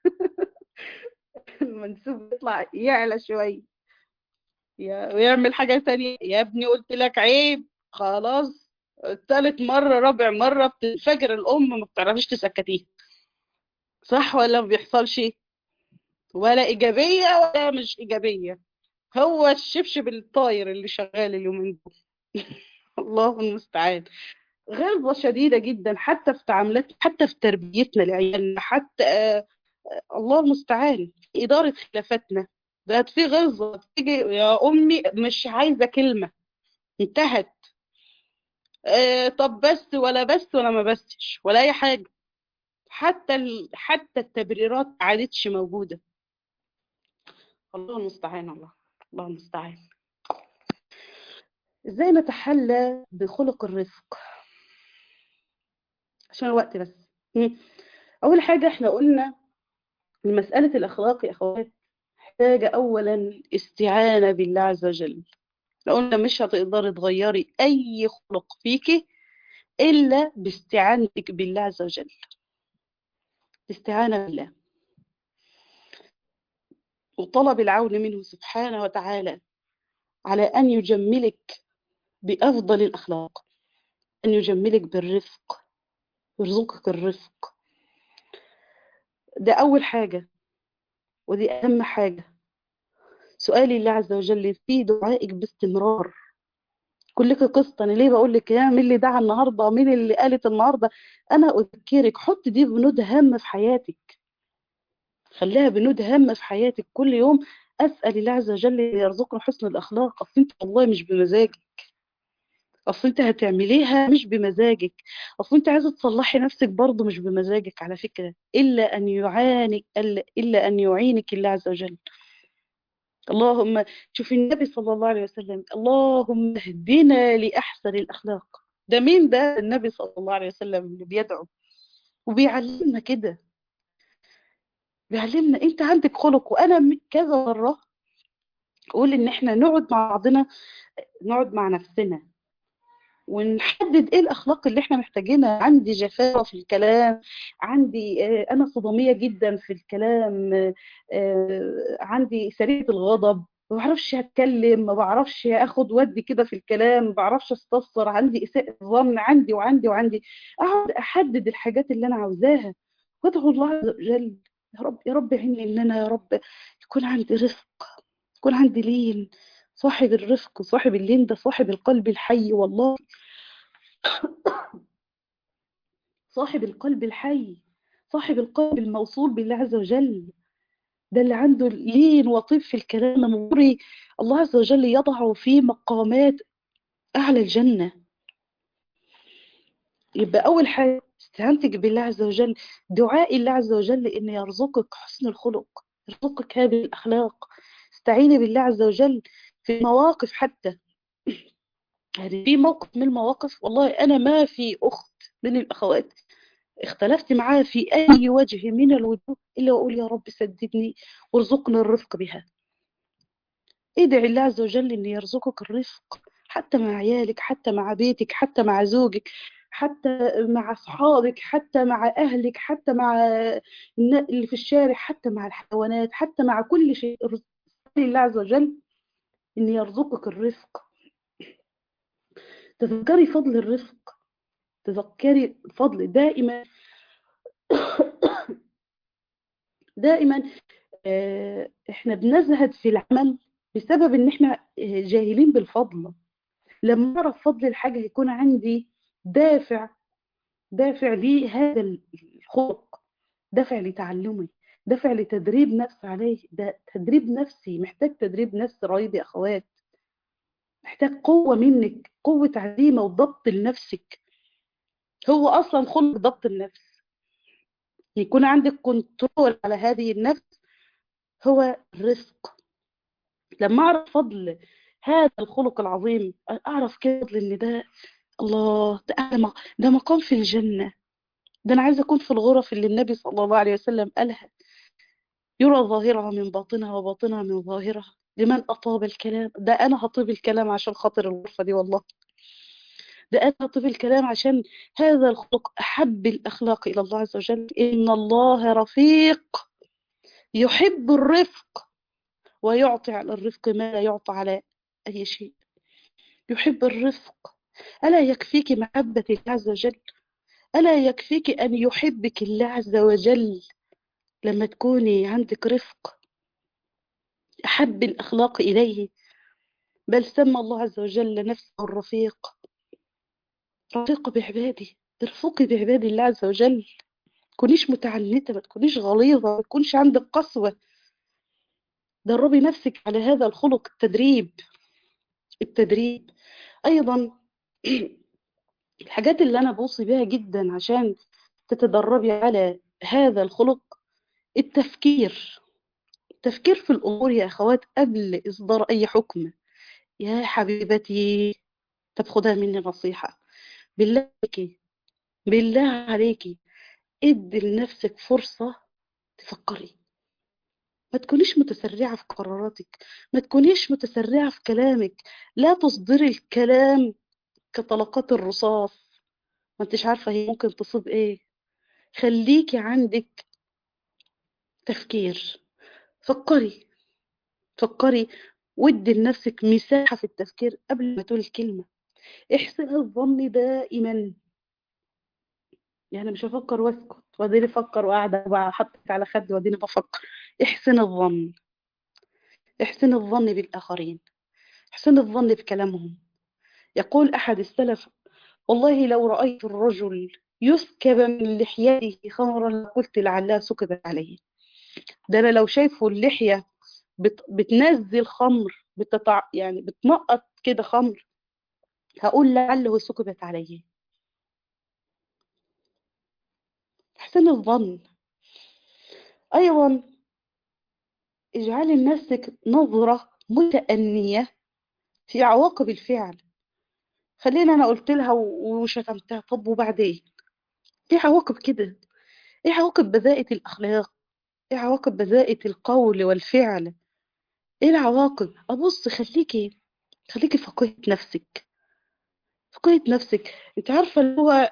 المنسوب يطلع يعلى شوية ويعمل حاجة تانية يا ابني قلت لك عيب خلاص ثالث مرة رابع مرة بتنفجر الأم ما بتعرفيش تسكتيها صح ولا ما بيحصلش ولا إيجابية ولا مش إيجابية هو الشبشب الطاير اللي شغال اليومين دول الله المستعان غلظة شديدة جدا حتى في تعاملات حتى في تربيتنا لعيالنا حتى آه الله المستعان في إدارة خلافاتنا بقت في غلظة تيجي يا أمي مش عايزة كلمة انتهت آه طب بس ولا بس ولا ما بسش ولا أي حاجة حتى ال... حتى التبريرات ما عادتش موجودة الله المستعان الله الله المستعان ازاي نتحلى بخلق الرفق عشان الوقت بس اول حاجة احنا قلنا مسألة الأخلاق يا أخوات محتاجة أولا استعانة بالله عز وجل لو قلنا مش هتقدري تغيري أي خلق فيكي إلا باستعانتك بالله عز وجل استعانة بالله وطلب العون منه سبحانه وتعالى على أن يجملك بأفضل الأخلاق أن يجملك بالرفق يرزقك الرفق ده أول حاجة ودي أهم حاجة سؤالي الله عز وجل في دعائك باستمرار كلك قصة أنا ليه بقول لك يا مين اللي دعا النهاردة مين اللي قالت النهاردة أنا أذكرك حط دي بنود هم في حياتك خليها بنود هم في حياتك كل يوم أسأل الله عز وجل يرزقنا حسن الأخلاق أصل أنت والله مش بمزاجك أصل أنت هتعمليها مش بمزاجك أصل أنت عايزة تصلحي نفسك برضه مش بمزاجك على فكرة إلا أن يعانك إلا أن يعينك الله عز وجل اللهم شوفي النبي صلى الله عليه وسلم اللهم اهدنا لأحسن الأخلاق ده مين ده النبي صلى الله عليه وسلم اللي بيدعو وبيعلمنا كده بيعلمنا انت عندك خلق وانا كذا مرة اقول ان احنا نقعد مع بعضنا نقعد مع نفسنا ونحدد ايه الاخلاق اللي احنا محتاجينها عندي جفاوة في الكلام عندي انا صدامية جدا في الكلام عندي سريعة الغضب ما بعرفش اتكلم ما بعرفش اخد ودي كده في الكلام ما بعرفش استفسر عندي اساءة ظن عندي وعندي وعندي اقعد احدد الحاجات اللي انا عاوزاها وادعو الله عز وجل يا رب يا رب عيني ان انا يا رب يكون عندي رفق يكون عندي لين صاحب الرفق صاحب اللين ده صاحب القلب الحي والله صاحب القلب الحي صاحب القلب الموصول بالله عز وجل ده اللي عنده لين وطيب في الكلام مغري الله عز وجل يضعه في مقامات أعلى الجنة يبقى أول حاجة استعانتك بالله عز وجل دعاء الله عز وجل إن يرزقك حسن الخلق يرزقك هذه الأخلاق استعيني بالله عز وجل في مواقف حتى يعني في موقف من المواقف والله أنا ما في أخت من الأخوات اختلفت معاها في أي وجه من الوجوه إلا وأقول يا رب سددني وارزقنا الرفق بها ادعي الله عز وجل أن يرزقك الرفق حتى مع عيالك حتى مع بيتك حتى مع زوجك حتى مع أصحابك حتى مع أهلك حتى مع اللي في الشارع حتى مع الحيوانات حتى مع كل شيء الله عز وجل أن يرزقك الرفق تذكري فضل الرفق تذكري فضل دائما دائما احنا بنزهد في العمل بسبب ان احنا جاهلين بالفضل لما نعرف فضل الحاجة يكون عندي دافع دافع لهذا الخلق دافع لتعلمي دافع لتدريب نفس عليه ده تدريب نفسي محتاج تدريب نفس رهيب يا اخوات محتاج قوة منك قوة عزيمة وضبط لنفسك هو أصلا خلق ضبط النفس يكون عندك كنترول على هذه النفس هو الرزق لما أعرف فضل هذا الخلق العظيم أعرف كده فضل إن ده الله ده أعلى ده مقام في الجنة ده أنا عايزة أكون في الغرف اللي النبي صلى الله عليه وسلم قالها يرى ظاهرها من باطنها وباطنها من ظاهرها لمن أطاب الكلام ده أنا هطيب الكلام عشان خاطر الغرفة دي والله ده أنا هطيب الكلام عشان هذا الخلق أحب الأخلاق إلى الله عز وجل إن الله رفيق يحب الرفق ويعطي على الرفق ما لا يعطى على أي شيء يحب الرفق ألا يكفيك محبة الله عز وجل ألا يكفيك أن يحبك الله عز وجل لما تكوني عندك رفق أحب الأخلاق إليه بل سمى الله عز وجل نفسه الرفيق رفيق بعباده ارفقي بعباد الله عز وجل تكونيش متعنتة ما تكونيش غليظة ما تكونش عندك قسوة دربي نفسك على هذا الخلق التدريب التدريب أيضا الحاجات اللي أنا بوصي بها جدا عشان تتدربي على هذا الخلق التفكير التفكير في الأمور يا أخوات قبل إصدار أي حكم يا حبيبتي تاخدها مني نصيحة بالله عليكي بالله عليكي ادي لنفسك فرصة تفكري ما تكونيش متسرعة في قراراتك ما تكونيش متسرعة في كلامك لا تصدري الكلام كطلقات الرصاص ما انتش عارفة هي ممكن تصيب ايه خليكي عندك تفكير فكري فكري ودي لنفسك مساحة في التفكير قبل ما تقول الكلمة احسن الظن دائما يعني مش هفكر واسكت واديني افكر وقاعدة وحطك على خدي واديني بفكر احسن الظن احسن الظن بالآخرين احسن الظن بكلامهم يقول أحد السلف والله لو رأيت الرجل يسكب من لحيته خمرا لقلت لعلها سكبت عليه ده أنا لو شايفه اللحية بت... بتنزل خمر بتطع... يعني بتنقط كده خمر هقول لعله سكبت عليه احسن الظن أيضا اجعلي لنفسك نظرة متأنية في عواقب الفعل خلينا أنا قلت لها وشتمتها طب وبعدين ايه عواقب كده ايه عواقب بذاءة الأخلاق ايه عواقب بذاءة القول والفعل ايه العواقب ابص خليكي خليكي فقهة نفسك فقهة نفسك انت عارفة اللي هو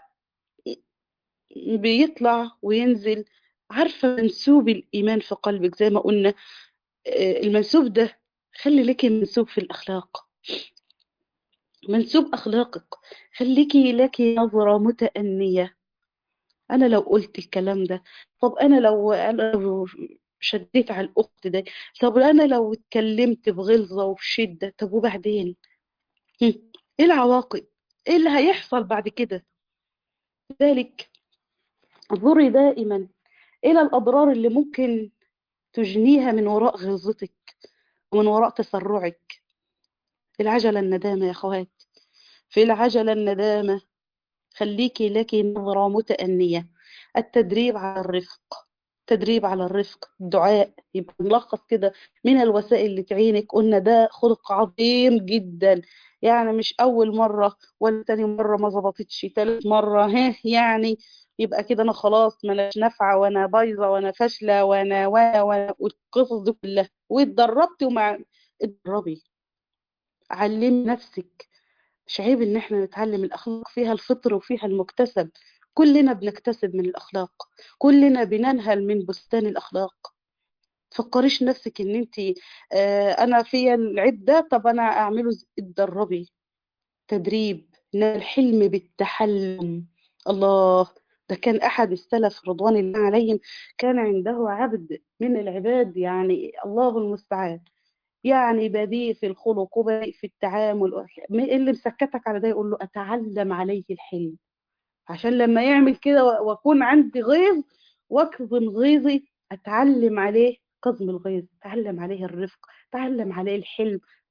بيطلع وينزل عارفة منسوب الإيمان في قلبك زي ما قلنا المنسوب ده خلي لك منسوب في الأخلاق منسوب أخلاقك خليكي لك نظرة متأنية أنا لو قلت الكلام ده طب أنا لو أنا شديت على الأخت ده طب أنا لو اتكلمت بغلظة وبشدة طب وبعدين إيه العواقب إيه اللي هيحصل بعد كده لذلك انظري دائما إلى الأضرار اللي ممكن تجنيها من وراء غلظتك ومن وراء تسرعك العجلة الندامة يا أخوات في العجلة الندامة خليكي لك نظرة متأنية التدريب على الرفق تدريب على الرفق الدعاء يبقى ملخص كده من الوسائل اللي تعينك قلنا ده خلق عظيم جدا يعني مش أول مرة ولا تاني مرة ما ظبطتش تالت مرة ها يعني يبقى كده أنا خلاص ملاش نافعة وأنا بايظة وأنا فاشلة وأنا وأنا وأنا والقصص دي كلها واتدربتي ومع اتدربي علمي نفسك مش عيب ان احنا نتعلم الاخلاق فيها الفطر وفيها المكتسب كلنا بنكتسب من الاخلاق كلنا بننهل من بستان الاخلاق تفكريش نفسك ان انت آه انا فيا العيب ده طب انا اعمله اتدربي تدريب ان الحلم بالتحلم الله ده كان احد السلف رضوان الله عليهم كان عنده عبد من العباد يعني الله المستعان يعني بديء في الخلق وبديء في التعامل اللي مسكتك على ده يقول له أتعلم عليه الحلم عشان لما يعمل كده وأكون عندي غيظ وأكظم غيظي أتعلم عليه كظم الغيظ أتعلم عليه الرفق أتعلم عليه الحلم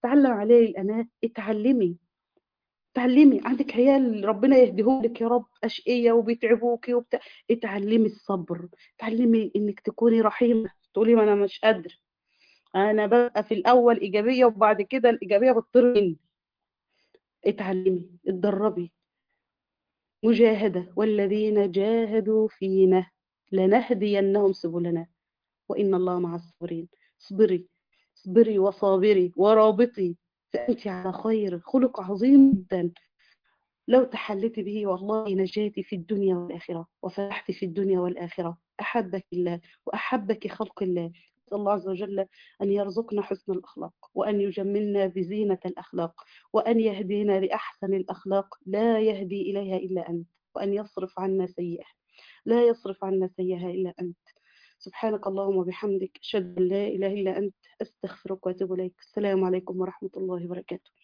تعلم عليه الأناة اتعلمي اتعلمي عندك عيال ربنا يهديهم لك يا رب أشقية وبيتعبوكي وبتاع اتعلمي الصبر اتعلمي انك تكوني رحيمة تقولي ما انا مش قادرة انا ببقى في الاول ايجابية وبعد كده الايجابية بتطير مني اتعلمي اتدربي مجاهدة والذين جاهدوا فينا لنهدينهم سبلنا وإن الله مع الصابرين اصبري اصبري وصابري ورابطي فأنت على خير خلق عظيم جدا لو تحلت به والله نجاتي في الدنيا والآخرة وفرحت في الدنيا والآخرة أحبك الله وأحبك خلق الله نسأل الله عز وجل أن يرزقنا حسن الأخلاق وأن يجملنا بزينة الأخلاق وأن يهدينا لأحسن الأخلاق لا يهدي إليها إلا أنت وأن يصرف عنا سيئة لا يصرف عنا سيئها إلا أنت سبحانك اللهم وبحمدك أشهد أن لا إله إلا أنت أستغفرك وأتوب إليك السلام عليكم ورحمة الله وبركاته